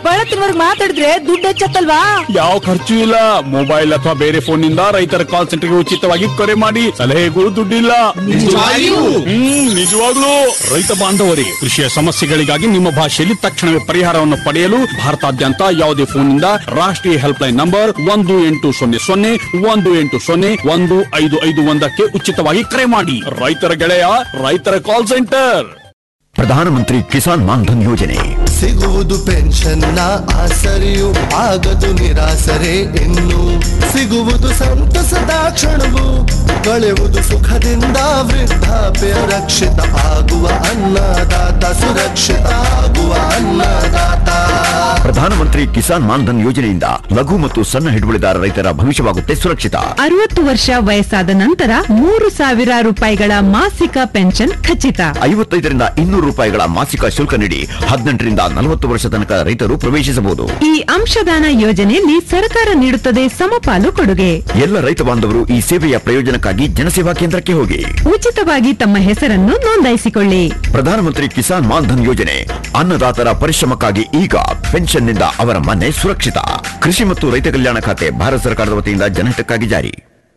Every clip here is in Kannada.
ಬಳತ್ತಿನವರ್ಗ್ ಮಾತಾಡಿದ್ರೆ ದುಡ್ಡು ಹೆಚ್ಚತ್ತಲ್ವಾ ಯಾವ ಖರ್ಚು ಇಲ್ಲ ಮೊಬೈಲ್ ಅಥವಾ ಬೇರೆ ಫೋನ್ ನಿಂದ ರೈತರ ಕಾಲ್ ಸೆಂಟರ್ಗೆ ಉಚಿತವಾಗಿ ಕರೆ ಮಾಡಿ ಸಲಹೆಗಳು ದುಡ್ಡಿಲ್ಲ ನಿಜವಾಗಿಯೂ? ಹ್ಮ್ ನಿಜವಾಗ್ಲೂ ರೈತ ಬಾಂಧವರಿಗೆ ಕೃಷಿಯ ಸಮಸ್ಯೆಗಳಿಗಾಗಿ ನಿಮ್ಮ ಭಾಷೆಯಲ್ಲಿ ತಕ್ಷಣವೇ ಪರಿಹಾರವನ್ನು ಪಡೆಯಲು ಭಾರತಾದ್ಯಂತ ಯಾವುದೇ ಫೋನ್ನಿಂದ ರಾಷ್ಟ್ರೀಯ ಹೆಲ್ಪ್ ಲೈನ್ ನಂಬರ್ ಒಂದು ಎಂಟು ಸೊನ್ನೆ ಸೊನ್ನೆ ಒಂದು ಎಂಟು ಸೊನ್ನೆ ಒಂದು ಐದು ಐದು ಒಂದಕ್ಕೆ ಉಚಿತವಾಗಿ ಕರೆ ಮಾಡಿ ರೈತರ ಗೆಳೆಯ ರೈತರ ಕಾಲ್ ಸೆಂಟರ್ ಪ್ರಧಾನಮಂತ್ರಿ ಕಿಸಾನ್ ಮಾನ್ಧನ್ ಯೋಜನೆ ಸಿಗುವುದು ಪೆನ್ಷನ್ನ ಆಸರೆಯು ಆಗದು ನಿರಾಸರೆ ಇನ್ನು ಸಿಗುವುದು ಸಂತಸದ ಕ್ಷಣವು ಕಳೆಯುವುದು ಸುಖದಿಂದ ವೃದ್ಧಾಪ್ಯ ರಕ್ಷಿತ ಆಗುವ ಅನ್ನದಾತ ಸುರಕ್ಷಿತ ಆಗುವ ಅನ್ನದಾತ ಪ್ರಧಾನಮಂತ್ರಿ ಕಿಸಾನ್ ಮಾನ್ಧನ್ ಯೋಜನೆಯಿಂದ ಲಘು ಮತ್ತು ಸಣ್ಣ ಹಿಡುವಳಿದಾರ ರೈತರ ಭವಿಷ್ಯವಾಗುತ್ತೆ ಸುರಕ್ಷಿತ ಅರವತ್ತು ವರ್ಷ ವಯಸ್ಸಾದ ನಂತರ ಮೂರು ಸಾವಿರ ರೂಪಾಯಿಗಳ ಮಾಸಿಕ ಪೆನ್ಷನ್ ಖಚಿತ ಐವತ್ತೈದರಿಂದ ಇನ್ನೂರು ರೂಪಾಯಿಗಳ ಮಾಸಿಕ ಶುಲ್ಕ ನೀಡಿ ಹದಿನೆಂಟರಿಂದ ನಲವತ್ತು ವರ್ಷ ತನಕ ರೈತರು ಪ್ರವೇಶಿಸಬಹುದು ಈ ಅಂಶದಾನ ಯೋಜನೆಯಲ್ಲಿ ಸರ್ಕಾರ ನೀಡುತ್ತದೆ ಸಮಪಾಲು ಕೊಡುಗೆ ಎಲ್ಲ ರೈತ ಬಾಂಧವರು ಈ ಸೇವೆಯ ಪ್ರಯೋಜನಕ್ಕಾಗಿ ಜನಸೇವಾ ಕೇಂದ್ರಕ್ಕೆ ಹೋಗಿ ಉಚಿತವಾಗಿ ತಮ್ಮ ಹೆಸರನ್ನು ನೋಂದಾಯಿಸಿಕೊಳ್ಳಿ ಪ್ರಧಾನಮಂತ್ರಿ ಕಿಸಾನ್ ಮಾನ್ಧನ್ ಯೋಜನೆ ಅನ್ನದಾತರ ಪರಿಶ್ರಮಕ್ಕಾಗಿ ಈಗ ಪೆನ್ಷನ್ನಿಂದ ಅವರ ಮನೆ ಸುರಕ್ಷಿತ ಕೃಷಿ ಮತ್ತು ರೈತ ಕಲ್ಯಾಣ ಖಾತೆ ಭಾರತ ಸರ್ಕಾರದ ವತಿಯಿಂದ ಜನಹಿತಕ್ಕಾಗಿ ಜಾರಿ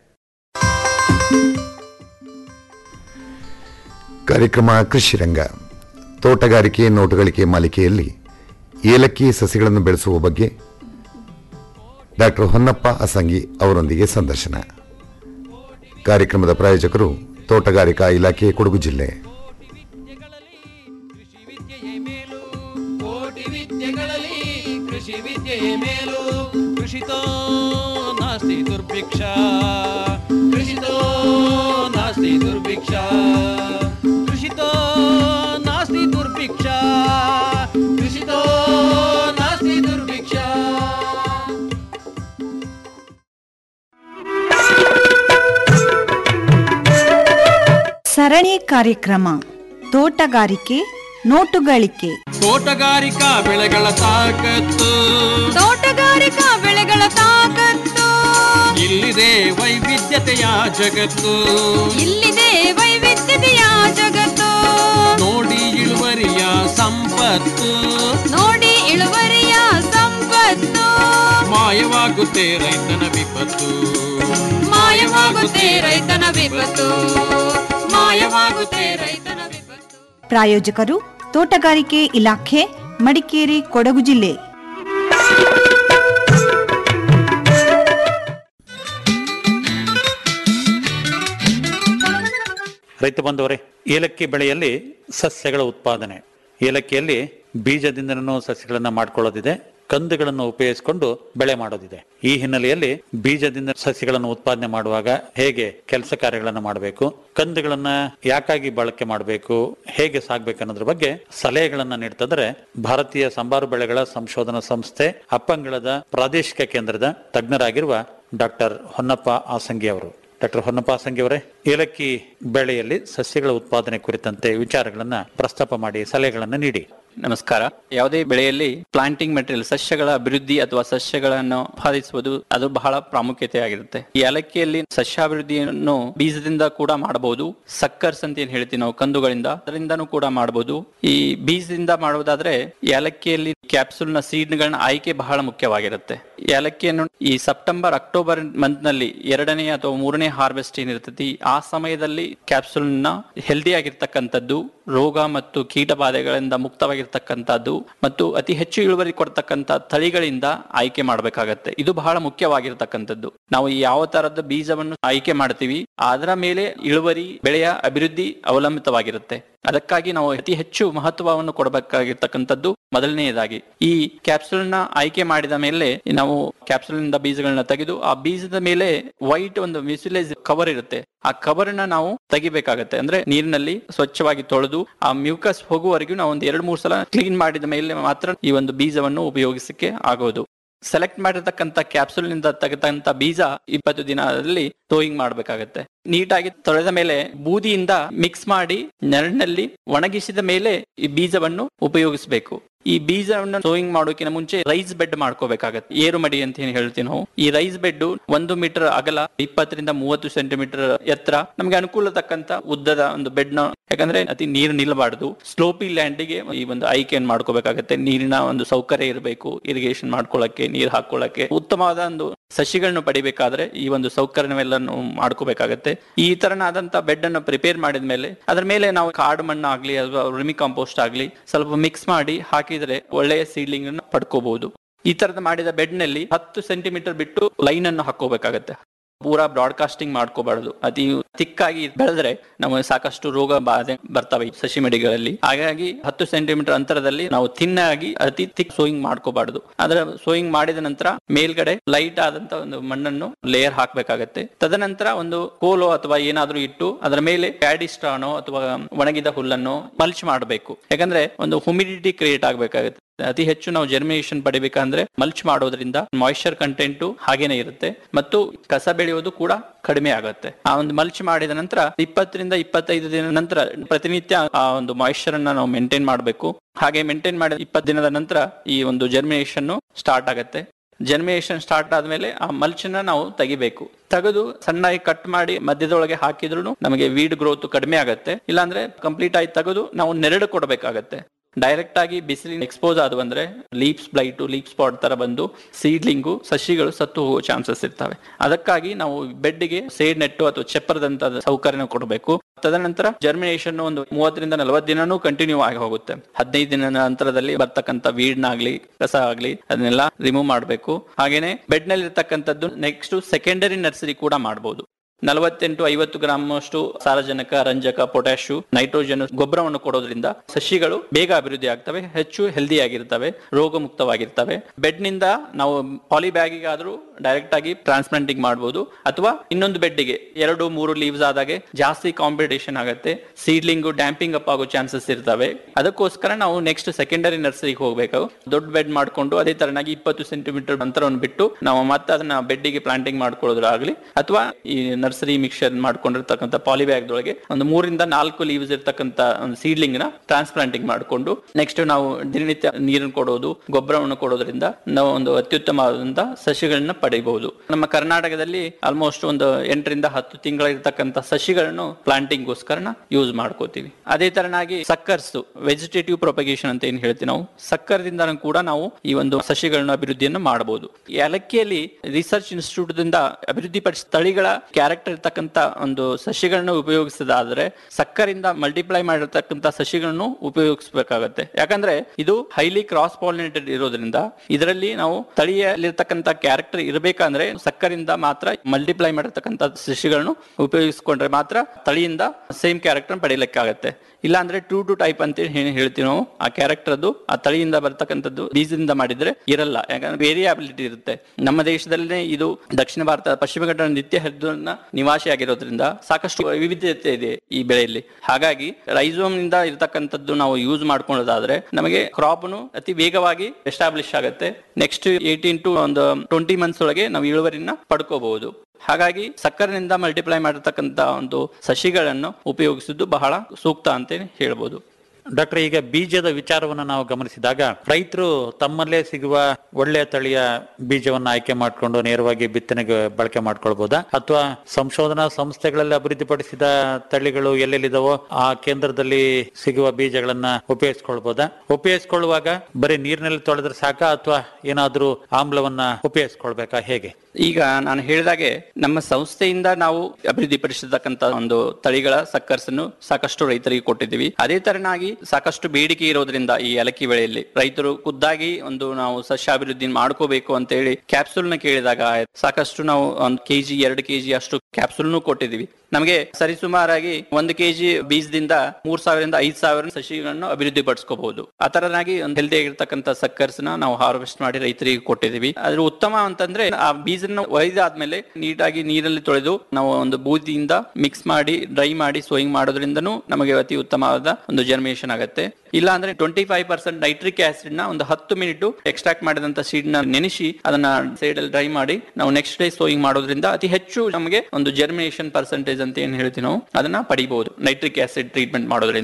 ಕಾರ್ಯಕ್ರಮ ಕೃಷಿ ರಂಗ ತೋಟಗಾರಿಕೆ ನೋಟುಗಳಿಕೆ ಮಾಲಿಕೆಯಲ್ಲಿ ಏಲಕ್ಕಿ ಸಸಿಗಳನ್ನು ಬೆಳೆಸುವ ಬಗ್ಗೆ ಡಾಕ್ಟರ್ ಹೊನ್ನಪ್ಪ ಅಸಂಗಿ ಅವರೊಂದಿಗೆ ಸಂದರ್ಶನ ಕಾರ್ಯಕ್ರಮದ ಪ್ರಾಯೋಜಕರು ತೋಟಗಾರಿಕಾ ಇಲಾಖೆ ಕೊಡಗು ಜಿಲ್ಲೆ ಕೋಟಿ ವಿದ್ಯೆಗಳಲ್ಲಿ ಕೃಷಿ ವಿದ್ಯೆಯೇ ಮೇಲು ಕೃಷಿತೋ ನಾಸ್ತಿ ದುರ್ಭಿಕ್ಷ ಕೃಷಿತೋ ನಾಸ್ತಿ ದುರ್ಭಿಕ್ಷ ಕೃಷಿತೋ ನಾಸ್ತಿ ದುರ್ಭಿಕ್ಷ ಕೃಷಿತೋ ನಾಸ್ತಿ ದುರ್ಭಿಕ್ಷ ಸರಣಿ ಕಾರ್ಯಕ್ರಮ ತೋಟಗಾರಿಕೆ ನೋಟುಗಳಿಕೆ ತೋಟಗಾರಿಕಾ ಬೆಳೆಗಳ ತಾಕತ್ತು ತೋಟಗಾರಿಕಾ ಬೆಳೆಗಳ ತಾಕತ್ತು ಇಲ್ಲಿದೆ ವೈವಿಧ್ಯತೆಯ ಜಗತ್ತು ಇಲ್ಲಿದೆ ವೈವಿಧ್ಯತೆಯ ಜಗತ್ತು ನೋಡಿ ಇಳುವರಿಯ ಸಂಪತ್ತು ನೋಡಿ ಇಳುವರಿಯ ಸಂಪತ್ತು ಮಾಯವಾಗುತ್ತೆ ರೈತನ ವಿಪತ್ತು ಮಾಯವಾಗುತ್ತೆ ರೈತನ ವಿಪತ್ತು ಮಾಯವಾಗುತ್ತೆ ರೈತನ ವಿಪತ್ತು ಪ್ರಾಯೋಜಕರು ತೋಟಗಾರಿಕೆ ಇಲಾಖೆ ಮಡಿಕೇರಿ ಕೊಡಗು ಜಿಲ್ಲೆ ರೈತ ಬಂದವರೇ ಏಲಕ್ಕಿ ಬೆಳೆಯಲ್ಲಿ ಸಸ್ಯಗಳ ಉತ್ಪಾದನೆ ಏಲಕ್ಕಿಯಲ್ಲಿ ಬೀಜದಿಂದನೂ ಸಸ್ಯಗಳನ್ನ ಮಾಡ್ಕೊಳ್ಳೋದಿದೆ ಕಂದುಗಳನ್ನು ಉಪಯೋಗಿಸಿಕೊಂಡು ಬೆಳೆ ಮಾಡೋದಿದೆ ಈ ಹಿನ್ನೆಲೆಯಲ್ಲಿ ಬೀಜದಿಂದ ಸಸ್ಯಗಳನ್ನು ಉತ್ಪಾದನೆ ಮಾಡುವಾಗ ಹೇಗೆ ಕೆಲಸ ಕಾರ್ಯಗಳನ್ನು ಮಾಡಬೇಕು ಕಂದುಗಳನ್ನ ಯಾಕಾಗಿ ಬಳಕೆ ಮಾಡಬೇಕು ಹೇಗೆ ಸಾಕ್ಬೇಕು ಅನ್ನೋದ್ರ ಬಗ್ಗೆ ಸಲಹೆಗಳನ್ನ ನೀಡ್ತಿದ್ರೆ ಭಾರತೀಯ ಸಂಬಾರು ಬೆಳೆಗಳ ಸಂಶೋಧನಾ ಸಂಸ್ಥೆ ಅಪ್ಪಂಗಳದ ಪ್ರಾದೇಶಿಕ ಕೇಂದ್ರದ ತಜ್ಞರಾಗಿರುವ ಡಾಕ್ಟರ್ ಹೊನ್ನಪ್ಪ ಆಸಂಗಿ ಅವರು ಡಾಕ್ಟರ್ ಹೊನ್ನಪ್ಪ ಆಸಂಗಿ ಅವರೇ ಏಲಕ್ಕಿ ಬೆಳೆಯಲ್ಲಿ ಸಸ್ಯಗಳ ಉತ್ಪಾದನೆ ಕುರಿತಂತೆ ವಿಚಾರಗಳನ್ನ ಪ್ರಸ್ತಾಪ ಮಾಡಿ ಸಲಹೆಗಳನ್ನ ನೀಡಿ ನಮಸ್ಕಾರ ಯಾವುದೇ ಬೆಳೆಯಲ್ಲಿ ಪ್ಲಾಂಟಿಂಗ್ ಮೆಟೀರಿಯಲ್ ಸಸ್ಯಗಳ ಅಭಿವೃದ್ಧಿ ಅಥವಾ ಸಸ್ಯಗಳನ್ನು ಉತ್ಪಾದಿಸುವುದು ಅದು ಬಹಳ ಪ್ರಾಮುಖ್ಯತೆ ಆಗಿರುತ್ತೆ ಈ ಏಲಕ್ಕಿಯಲ್ಲಿ ಸಸ್ಯಾಭಿವೃದ್ಧಿಯನ್ನು ಬೀಜದಿಂದ ಕೂಡ ಮಾಡಬಹುದು ಸಕ್ಕರ್ಸ್ ಅಂತ ಏನ್ ಹೇಳ್ತೀವಿ ನಾವು ಕಂದುಗಳಿಂದ ಅದರಿಂದನೂ ಕೂಡ ಮಾಡಬಹುದು ಈ ಬೀಜದಿಂದ ಮಾಡುವುದಾದ್ರೆ ಏಲಕ್ಕಿಯಲ್ಲಿ ಕ್ಯಾಪ್ಸುಲ್ ನ ಸೀಡ್ ಗಳನ್ನ ಆಯ್ಕೆ ಬಹಳ ಮುಖ್ಯವಾಗಿರುತ್ತೆ ಏಲಕ್ಕಿಯನ್ನು ಈ ಸೆಪ್ಟೆಂಬರ್ ಅಕ್ಟೋಬರ್ ಮಂತ್ ನಲ್ಲಿ ಎರಡನೇ ಅಥವಾ ಮೂರನೇ ಹಾರ್ವೆಸ್ಟ್ ಏನಿರ್ತತಿ ಆ ಸಮಯದಲ್ಲಿ ಕ್ಯಾಪ್ಸುಲ್ ನ ಹೆಲ್ದಿ ಆಗಿರ್ತಕ್ಕಂಥದ್ದು ರೋಗ ಮತ್ತು ಕೀಟ ಬಾಧೆಗಳಿಂದ ಮುಕ್ತವಾಗಿರ್ತಕ್ಕಂಥದ್ದು ಮತ್ತು ಅತಿ ಹೆಚ್ಚು ಇಳುವರಿ ಕೊಡ್ತಕ್ಕಂಥ ತಳಿಗಳಿಂದ ಆಯ್ಕೆ ಮಾಡಬೇಕಾಗತ್ತೆ ಇದು ಬಹಳ ಮುಖ್ಯವಾಗಿರ್ತಕ್ಕಂಥದ್ದು ನಾವು ಯಾವ ತರದ ಬೀಜವನ್ನು ಆಯ್ಕೆ ಮಾಡ್ತೀವಿ ಅದರ ಮೇಲೆ ಇಳುವರಿ ಬೆಳೆಯ ಅಭಿವೃದ್ಧಿ ಅವಲಂಬಿತವಾಗಿರುತ್ತೆ ಅದಕ್ಕಾಗಿ ನಾವು ಅತಿ ಹೆಚ್ಚು ಮಹತ್ವವನ್ನು ಕೊಡಬೇಕಾಗಿರ್ತಕ್ಕಂಥದ್ದು ಮೊದಲನೆಯದಾಗಿ ಈ ಕ್ಯಾಪ್ಸುಲ್ ನ ಆಯ್ಕೆ ಮಾಡಿದ ಮೇಲೆ ನಾವು ಕ್ಯಾಪ್ಸುಲ್ ನಿಂದ ಬೀಜಗಳನ್ನ ತೆಗೆದು ಆ ಬೀಜದ ಮೇಲೆ ವೈಟ್ ಒಂದು ಮ್ಯೂಸಿಲೈಸ್ ಕವರ್ ಇರುತ್ತೆ ಆ ಕವರ್ ನ ನಾವು ತೆಗಿಬೇಕಾಗತ್ತೆ ಅಂದ್ರೆ ನೀರಿನಲ್ಲಿ ಸ್ವಚ್ಛವಾಗಿ ತೊಳೆದು ಆ ಮ್ಯೂಕಸ್ ಹೋಗುವವರೆಗೂ ನಾವು ಒಂದು ಎರಡು ಮೂರು ಸಲ ಕ್ಲೀನ್ ಮಾಡಿದ ಮೇಲೆ ಮಾತ್ರ ಈ ಒಂದು ಬೀಜವನ್ನು ಉಪಯೋಗಿಸಕ್ಕೆ ಆಗೋದು ಸೆಲೆಕ್ಟ್ ಮಾಡಿರ್ತಕ್ಕಂಥ ಕ್ಯಾಪ್ಸುಲ್ ನಿಂದ ತೆಗೆದಂತ ಬೀಜ ಇಪ್ಪತ್ತು ದಿನದಲ್ಲಿ ತೋಯಿಂಗ್ ಮಾಡಬೇಕಾಗತ್ತೆ ನೀಟಾಗಿ ತೊಳೆದ ಮೇಲೆ ಬೂದಿಯಿಂದ ಮಿಕ್ಸ್ ಮಾಡಿ ನೆರಳಿನಲ್ಲಿ ಒಣಗಿಸಿದ ಮೇಲೆ ಈ ಬೀಜವನ್ನು ಉಪಯೋಗಿಸಬೇಕು ಈ ಬೀಜವನ್ನು ಸೋಯಿಂಗ್ ಮಾಡೋಕಿನ ಮುಂಚೆ ರೈಸ್ ಬೆಡ್ ಮಾಡ್ಕೋಬೇಕಾಗತ್ತೆ ಏರು ಮಡಿ ಅಂತ ಏನ್ ಹೇಳ್ತೀವಿ ನಾವು ಈ ರೈಸ್ ಬೆಡ್ ಒಂದು ಮೀಟರ್ ಅಗಲ ಇಪ್ಪತ್ತರಿಂದ ಮೂವತ್ತು ಸೆಂಟಿಮೀಟರ್ ಎತ್ತರ ನಮ್ಗೆ ಅನುಕೂಲ ತಕ್ಕಂತ ಉದ್ದದ ಒಂದು ಬೆಡ್ ನ ಯಾಕಂದ್ರೆ ಅತಿ ನೀರು ನಿಲ್ಲಬಾರ್ದು ಸ್ಲೋಪಿ ಲ್ಯಾಂಡಿಗೆ ಈ ಒಂದು ಆಯ್ಕೆಯನ್ನು ಮಾಡ್ಕೋಬೇಕಾಗತ್ತೆ ನೀರಿನ ಒಂದು ಸೌಕರ್ಯ ಇರಬೇಕು ಇರಿಗೇಷನ್ ಮಾಡ್ಕೊಳ್ಳಕ್ಕೆ ನೀರು ಹಾಕೊಳ್ಳಕ್ಕೆ ಉತ್ತಮವಾದ ಒಂದು ಸಸಿಗಳನ್ನು ಪಡಿಬೇಕಾದ್ರೆ ಈ ಒಂದು ಸೌಕರ್ಯವೆಲ್ಲ ಮಾಡ್ಕೋಬೇಕಾಗತ್ತೆ ಈ ತರನಾದಂತ ಬೆಡ್ ಅನ್ನು ಪ್ರಿಪೇರ್ ಮಾಡಿದ ಮೇಲೆ ಅದ್ರ ಮೇಲೆ ನಾವು ಕಾಡು ಮಣ್ಣು ಆಗ್ಲಿ ಅಥವಾ ರಿಮಿ ಕಾಂಪೋಸ್ಟ್ ಆಗ್ಲಿ ಸ್ವಲ್ಪ ಮಿಕ್ಸ್ ಮಾಡಿ ಹಾಕಿದ್ರೆ ಒಳ್ಳೆಯ ಸೀಡ್ಲಿಂಗ್ ಅನ್ನು ಪಡ್ಕೋಬಹುದು ಈ ತರದ ಮಾಡಿದ ಬೆಡ್ ನಲ್ಲಿ ಹತ್ತು ಸೆಂಟಿಮೀಟರ್ ಬಿಟ್ಟು ಲೈನ್ ಅನ್ನು ಹಾಕೋಬೇಕಾಗತ್ತೆ ಪೂರಾ ಬ್ರಾಡ್ಕಾಸ್ಟಿಂಗ್ ಮಾಡ್ಕೋಬಾರದು ಅತಿ ತಿಕ್ಕಾಗಿ ಬೆಳೆದ್ರೆ ನಮಗೆ ಸಾಕಷ್ಟು ರೋಗ ಬಾಧೆ ಬರ್ತವೆ ಈ ಸಸಿ ಮಡಿಗಳಲ್ಲಿ ಹಾಗಾಗಿ ಹತ್ತು ಸೆಂಟಿಮೀಟರ್ ಅಂತರದಲ್ಲಿ ನಾವು ತಿನ್ನಾಗಿ ಅತಿ ತಿಕ್ ಸೋಯಿಂಗ್ ಮಾಡ್ಕೋಬಾರದು ಅದರ ಸೋಯಿಂಗ್ ಮಾಡಿದ ನಂತರ ಮೇಲ್ಗಡೆ ಲೈಟ್ ಆದಂತ ಒಂದು ಮಣ್ಣನ್ನು ಲೇಯರ್ ಹಾಕ್ಬೇಕಾಗತ್ತೆ ತದನಂತರ ಒಂದು ಕೋಲು ಅಥವಾ ಏನಾದ್ರೂ ಇಟ್ಟು ಅದರ ಮೇಲೆ ಪ್ಯಾಡಿಸ್ಟಾನೋ ಅಥವಾ ಒಣಗಿದ ಹುಲ್ಲನ್ನು ಮಲ್ಚ್ ಮಾಡಬೇಕು ಯಾಕಂದ್ರೆ ಒಂದು ಹುಮಿಡಿಟಿ ಕ್ರಿಯೇಟ್ ಆಗ್ಬೇಕಾಗುತ್ತೆ ಅತಿ ಹೆಚ್ಚು ನಾವು ಜರ್ಮಿನೇಷನ್ ಪಡಿಬೇಕಂದ್ರೆ ಮಲ್ಚ್ ಮಾಡೋದ್ರಿಂದ ಮಾಯಿಶ್ಚರ್ ಕಂಟೆಂಟ್ ಹಾಗೇನೆ ಇರುತ್ತೆ ಮತ್ತು ಕಸ ಬೆಳೆಯೋದು ಕೂಡ ಕಡಿಮೆ ಆಗುತ್ತೆ ಆ ಒಂದು ಮಲ್ಚ್ ಮಾಡಿದ ನಂತರ ಇಪ್ಪತ್ತರಿಂದ ಇಪ್ಪತ್ತೈದು ದಿನ ನಂತರ ಪ್ರತಿನಿತ್ಯ ಆ ಒಂದು ಮಾಯಿಶ್ಚರ್ ಅನ್ನ ನಾವು ಮೇಂಟೈನ್ ಮಾಡಬೇಕು ಹಾಗೆ ಮೇಂಟೈನ್ ಮಾಡಿದ ಇಪ್ಪತ್ತು ದಿನದ ನಂತರ ಈ ಒಂದು ಜರ್ಮಿನೇಷನ್ ಸ್ಟಾರ್ಟ್ ಆಗುತ್ತೆ ಜರ್ಮಿನೇಷನ್ ಸ್ಟಾರ್ಟ್ ಆದ್ಮೇಲೆ ಆ ಮಲ್ಚನ್ನ ನಾವು ತೆಗಿಬೇಕು ತೆಗೆದು ಸಣ್ಣಾಗಿ ಕಟ್ ಮಾಡಿ ಮಧ್ಯದೊಳಗೆ ಹಾಕಿದ್ರು ನಮಗೆ ವೀಡ್ ಗ್ರೋತ್ ಕಡಿಮೆ ಆಗುತ್ತೆ ಇಲ್ಲಾಂದ್ರೆ ಕಂಪ್ಲೀಟ್ ಆಗಿ ತೆಗೆದು ನಾವು ನೆರಳು ಕೊಡಬೇಕಾಗತ್ತೆ ಡೈರೆಕ್ಟ್ ಆಗಿ ಬಿಸಿಲಿನ ಎಕ್ಸ್ಪೋಸ್ ಆದ ಬಂದ್ರೆ ಲೀಪ್ಸ್ ಬ್ಲೈಟು ಲೀಪ್ ಸ್ಪಾಟ್ ತರ ಬಂದು ಸೀಡ್ಲಿಂಗು ಸಸಿಗಳು ಸತ್ತು ಹೋಗೋ ಚಾನ್ಸಸ್ ಇರ್ತವೆ ಅದಕ್ಕಾಗಿ ನಾವು ಬೆಡ್ಗೆ ಸೇಡ್ ನೆಟ್ಟು ಅಥವಾ ಚಪ್ಪರದಂತ ಸೌಕರ್ಯನ ಕೊಡಬೇಕು ತದನಂತರ ಜರ್ಮಿನೇಷನ್ ಒಂದು ಮೂವತ್ತರಿಂದ ನಲವತ್ತು ದಿನನೂ ಕಂಟಿನ್ಯೂ ಆಗಿ ಹೋಗುತ್ತೆ ಹದಿನೈದು ದಿನ ನಂತರದಲ್ಲಿ ಬರ್ತಕ್ಕಂಥ ವೀಡ್ನಾಗ್ಲಿ ಕಸ ಆಗ್ಲಿ ಅದನ್ನೆಲ್ಲ ರಿಮೂವ್ ಮಾಡಬೇಕು ಹಾಗೇನೆ ಬೆಡ್ ನಲ್ಲಿ ಇರ್ತಕ್ಕಂಥದ್ದು ನೆಕ್ಸ್ಟ್ ಸೆಕೆಂಡರಿ ನರ್ಸರಿ ಕೂಡ ಮಾಡಬಹುದು ನಲವತ್ತೆಂಟು ಐವತ್ತು ಗ್ರಾಮ್ ಅಷ್ಟು ಸಾರಜನಕ ರಂಜಕ ಪೊಟ್ಯಾಶು ನೈಟ್ರೋಜನ್ ಗೊಬ್ಬರವನ್ನು ಕೊಡೋದ್ರಿಂದ ಸಸಿಗಳು ಬೇಗ ಅಭಿವೃದ್ಧಿ ಆಗ್ತವೆ ಹೆಚ್ಚು ಹೆಲ್ದಿ ಆಗಿರ್ತವೆ ರೋಗ ಮುಕ್ತವಾಗಿರ್ತವೆ ಬೆಡ್ ನಿಂದ ನಾವು ಪಾಲಿ ಬ್ಯಾಗಿಗಾದ್ರೂ ಡೈರೆಕ್ಟ್ ಆಗಿ ಟ್ರಾನ್ಸ್ಪ್ಲಾಂಟಿಂಗ್ ಮಾಡಬಹುದು ಅಥವಾ ಇನ್ನೊಂದು ಬೆಡ್ಗೆ ಎರಡು ಮೂರು ಲೀವ್ಸ್ ಆದಾಗೆ ಜಾಸ್ತಿ ಕಾಂಪಿಟೇಷನ್ ಆಗುತ್ತೆ ಸೀಡ್ಲಿಂಗ್ ಡ್ಯಾಂಪಿಂಗ್ ಅಪ್ ಆಗೋ ಚಾನ್ಸಸ್ ಇರ್ತವೆ ಅದಕ್ಕೋಸ್ಕರ ನಾವು ನೆಕ್ಸ್ಟ್ ಸೆಕೆಂಡರಿ ನರ್ಸರಿಗೆ ಹೋಗ್ಬೇಕು ದೊಡ್ಡ ಬೆಡ್ ಮಾಡ್ಕೊಂಡು ಅದೇ ತರನಾಗಿ ಇಪ್ಪತ್ತು ಸೆಂಟಿಮೀಟರ್ ಅಂತರವನ್ನು ಬಿಟ್ಟು ನಾವು ಮತ್ತೆ ಅದನ್ನ ಬೆಡ್ಡಿಗೆ ಪ್ಲಾಂಟಿಂಗ್ ಮಾಡ್ಕೊಳ್ಳೋದ್ರಾಗ್ಲಿ ಅಥವಾ ಈ ನರ್ಸರಿ ಮಿಕ್ಸರ್ ಮಾಡ್ಕೊಂಡಿರ್ತಕ್ಕಂಥ ಪಾಲಿಬ್ಯಾಗ್ ಒಳಗೆ ಒಂದು ಮೂರಿಂದ ನಾಲ್ಕು ಲೀವ್ಸ್ ಇರ್ತಕ್ಕಂಥ ಒಂದು ಸೀಡ್ಲಿಂಗ್ ನ ಟ್ರಾನ್ಸ್ಪ್ಲಾಂಟಿಂಗ್ ಮಾಡಿಕೊಂಡು ನೆಕ್ಸ್ಟ್ ನಾವು ದಿನನಿತ್ಯ ನೀರನ್ನು ಕೊಡೋದು ಗೊಬ್ಬರವನ್ನು ಕೊಡೋದ್ರಿಂದ ನಾವು ಒಂದು ಅತ್ಯುತ್ತಮವಾದಂತಹ ಸಸಿಗಳನ್ನ ಪಡೆಯಬಹುದು ನಮ್ಮ ಕರ್ನಾಟಕದಲ್ಲಿ ಆಲ್ಮೋಸ್ಟ್ ಒಂದು ಎಂಟರಿಂದ ಹತ್ತು ತಿಂಗಳ ಇರ್ತಕ್ಕಂಥ ಸಸಿಗಳನ್ನು ಪ್ಲಾಂಟಿಂಗ್ ಗೋಸ್ಕರ ಯೂಸ್ ಮಾಡ್ಕೋತೀವಿ ಅದೇ ತರನಾಗಿ ಸಕ್ಕರ್ಸ್ ವೆಜಿಟೇಟಿವ್ ಪ್ರೊಪಗೇಷನ್ ಅಂತ ಏನ್ ಹೇಳ್ತೀವಿ ನಾವು ಸಕ್ಕರದಿಂದ ಕೂಡ ನಾವು ಈ ಒಂದು ಸಸಿಗಳನ್ನ ಅಭಿವೃದ್ಧಿಯನ್ನು ಮಾಡಬಹುದು ಏಲಕ್ಕಿಯಲ್ಲಿ ರಿಸರ್ಚ್ ಇನ್ಸ್ಟಿಟ್ಯೂಟ್ ದಿಂದ ಅಭಿವೃದ್ಧಿಪಡಿಸಿದ ತಳಿಗಳ ಕ್ಯಾರೆಕ್ಟರ್ ಇರ್ತಕ್ಕಂಥ ಒಂದು ಸಸಿಗಳನ್ನ ಉಪಯೋಗಿಸೋದಾದ್ರೆ ಸಕ್ಕರಿಂದ ಮಲ್ಟಿಪ್ಲೈ ಮಾಡಿರ್ತಕ್ಕಂಥ ಸಸಿಗಳನ್ನು ಉಪಯೋಗಿಸಬೇಕಾಗತ್ತೆ ಯಾಕಂದ್ರೆ ಇದು ಹೈಲಿ ಕ್ರಾಸ್ ಪಾಲಿನೇಟೆಡ್ ಇರೋದ್ರಿಂದ ಇದರಲ್ಲಿ ನಾವು ತಳಿಯಲ್ಲಿರ್ತಕ್ಕಂಥ ಕ್ಯಾರೆಕ್ಟರ್ ಇರಬೇಕಂದ್ರೆ ಸಕ್ಕರಿಂದ ಮಾತ್ರ ಮಲ್ಟಿಪ್ಲೈ ಮಾಡಿರ್ತಕ್ಕಂಥ ಸಸಿಗಳನ್ನು ಉಪಯೋಗಿಸಿಕೊಂಡ್ರೆ ಮಾತ್ರ ತಳಿಯಿಂದ ಸೇಮ್ ಕ್ಯಾರೆಕ್ಟರ್ ಪಡೆಯಲಿಕ್ಕಾಗತ್ತೆ ಇಲ್ಲ ಅಂದ್ರೆ ಟೂ ಟು ಟೈಪ್ ಅಂತ ಹೇಳಿ ಹೇಳ್ತೀವಿ ನಾವು ಆ ಕ್ಯಾರೆಕ್ಟರ್ ಅದು ಆ ತಳಿಯಿಂದ ಬರ್ತಕ್ಕಂಥದ್ದು ಬೀಜದಿಂದ ಮಾಡಿದ್ರೆ ಇರಲ್ಲ ಯಾಕಂದ್ರೆ ವೇರಿಯಾಬಿಲಿಟಿ ಇರುತ್ತೆ ನಮ್ಮ ದೇಶದಲ್ಲೇ ಇದು ದಕ್ಷಿಣ ಭಾರತ ಪಶ್ಚಿಮ ಘಟ್ಟ ನಿತ್ಯ ಹರಿದ್ವರ್ಣ ನಿವಾಸಿ ಆಗಿರೋದ್ರಿಂದ ಸಾಕಷ್ಟು ವೈವಿಧ್ಯತೆ ಇದೆ ಈ ಬೆಳೆಯಲ್ಲಿ ಹಾಗಾಗಿ ರೈಸೋಮ್ ನಿಂದ ಇರತಕ್ಕಂಥದ್ದು ನಾವು ಯೂಸ್ ಮಾಡ್ಕೊಳ್ಳೋದಾದ್ರೆ ನಮಗೆ ಕ್ರಾಪ್ನು ಅತಿ ವೇಗವಾಗಿ ಎಸ್ಟಾಬ್ಲಿಷ್ ಆಗುತ್ತೆ ನೆಕ್ಸ್ಟ್ ಏಯ್ಟೀನ್ ಟು ಒಂದು ಟ್ವೆಂಟಿ ಮಂತ್ಸ್ ಒಳಗೆ ನಾವು ಇಳುವರಿನ ಪಡ್ಕೋಬಹುದು ಹಾಗಾಗಿ ಸಕ್ಕರೆನಿಂದ ಮಲ್ಟಿಪ್ಲೈ ಮಾಡಿರ್ತಕ್ಕಂಥ ಒಂದು ಸಸಿಗಳನ್ನು ಉಪಯೋಗಿಸುವುದು ಬಹಳ ಸೂಕ್ತ ಅಂತ ಹೇಳ್ಬೋದು ಡಾಕ್ಟರ್ ಈಗ ಬೀಜದ ವಿಚಾರವನ್ನು ನಾವು ಗಮನಿಸಿದಾಗ ರೈತರು ತಮ್ಮಲ್ಲೇ ಸಿಗುವ ಒಳ್ಳೆಯ ತಳಿಯ ಬೀಜವನ್ನ ಆಯ್ಕೆ ಮಾಡಿಕೊಂಡು ನೇರವಾಗಿ ಬಿತ್ತನೆಗೆ ಬಳಕೆ ಮಾಡ್ಕೊಳ್ಬಹುದಾ ಅಥವಾ ಸಂಶೋಧನಾ ಸಂಸ್ಥೆಗಳಲ್ಲಿ ಅಭಿವೃದ್ಧಿಪಡಿಸಿದ ತಳಿಗಳು ಎಲ್ಲೆಲ್ಲಿದಾವೋ ಆ ಕೇಂದ್ರದಲ್ಲಿ ಸಿಗುವ ಬೀಜಗಳನ್ನ ಉಪಯೋಗಿಸ್ಕೊಳ್ಬಹುದಾ ಉಪಯೋಗಿಸ್ಕೊಳ್ಳುವಾಗ ಬರೀ ನೀರಿನಲ್ಲಿ ತೊಳೆದ್ರೆ ಸಾಕ ಅಥವಾ ಏನಾದ್ರೂ ಆಮ್ಲವನ್ನ ಉಪಯೋಗಿಸ್ಕೊಳ್ಬೇಕಾ ಹೇಗೆ ಈಗ ನಾನು ಹೇಳಿದಾಗೆ ನಮ್ಮ ಸಂಸ್ಥೆಯಿಂದ ನಾವು ಅಭಿವೃದ್ಧಿಪಡಿಸಿರ್ತಕ್ಕಂತ ಒಂದು ತಳಿಗಳ ಸಕ್ಕರ್ಸನ್ನು ಸಾಕಷ್ಟು ರೈತರಿಗೆ ಕೊಟ್ಟಿದ್ದೀವಿ ಅದೇ ತರನಾಗಿ ಸಾಕಷ್ಟು ಬೇಡಿಕೆ ಇರೋದ್ರಿಂದ ಈ ಏಲಕ್ಕಿ ಬೆಳೆಯಲ್ಲಿ ರೈತರು ಖುದ್ದಾಗಿ ಒಂದು ನಾವು ಸಸ್ಯಾಭಿವೃದ್ಧಿ ಮಾಡ್ಕೋಬೇಕು ಅಂತ ಹೇಳಿ ಕ್ಯಾಪ್ಸೂಲ್ ನ ಕೇಳಿದಾಗ ಸಾಕಷ್ಟು ನಾವು ಒಂದು ಕೆಜಿ ಎರಡು ಕೆಜಿ ಅಷ್ಟು ಕ್ಯಾಪ್ಸೂಲ್ನು ಕೊಟ್ಟಿದ್ದೀವಿ ನಮಗೆ ಸರಿಸುಮಾರಾಗಿ ಒಂದು ಕೆಜಿ ಬೀಜದಿಂದ ಮೂರ್ ಸಾವಿರದಿಂದ ಐದ್ ಸಾವಿರ ಸಸಿಗಳನ್ನು ಅಭಿವೃದ್ಧಿ ಪಡಿಸ್ಕೋಬಹುದು ಆ ತರನಾಗಿ ಒಂದು ಹೆಲ್ದಿ ಆಗಿರ್ತಕ್ಕಂಥ ಸಕ್ಕರ್ಸ್ ನ ನಾವು ಹಾರ್ವೆಸ್ಟ್ ಮಾಡಿ ರೈತರಿಗೆ ಕೊಟ್ಟಿದ್ದೀವಿ ಅದ್ರ ಉತ್ತಮ ಅಂತಂದ್ರೆ ಆ ಬೀಜನ ಒಯ್ದಾದ್ಮೇಲೆ ನೀಟಾಗಿ ನೀರಲ್ಲಿ ತೊಳೆದು ನಾವು ಒಂದು ಬೂದಿಯಿಂದ ಮಿಕ್ಸ್ ಮಾಡಿ ಡ್ರೈ ಮಾಡಿ ಸೋಯಿಂಗ್ ಮಾಡೋದ್ರಿಂದನೂ ನಮಗೆ ಅತಿ ಉತ್ತಮವಾದ ಒಂದು ಜರ್ಮಿನೇಷನ್ ಆಗುತ್ತೆ ಇಲ್ಲ ಅಂದ್ರೆ twenty five percent nitric acid ನ ಒಂದು ಹತ್ತು ಮಿನಿಟ್ ಎಕ್ಸ್ಟ್ರಾಕ್ಟ್ ಮಾಡಿದಂತ ಸೀಡ್ ನ ನೆನೆಸಿ ಅದನ್ನ ಸೈಡ್ ಅಲ್ಲಿ ಡ್ರೈ ಮಾಡಿ ನಾವು ನೆಕ್ಸ್ಟ್ ಡೇ ಸೋಯಿಂಗ್ ಮಾಡೋದ್ರಿಂದ ಅತಿ ಹೆಚ್ಚು ನಮಗೆ ಒಂದು ಜರ್ಮಿನೇಷನ್ ಪರ್ಸೆಂಟೇಜ್ ಅಂತ ಏನ್ ಹೇಳ್ತೀವಿ ನಾವು ಅದನ್ನ ಪಡಿಬಹುದು ನೈಟ್ರಿಕ್ ಆಸಿಡ್ ಟ್ರೀಟ್ಮೆಂಟ್ ಮಾಡೋದ್ರಿಂದ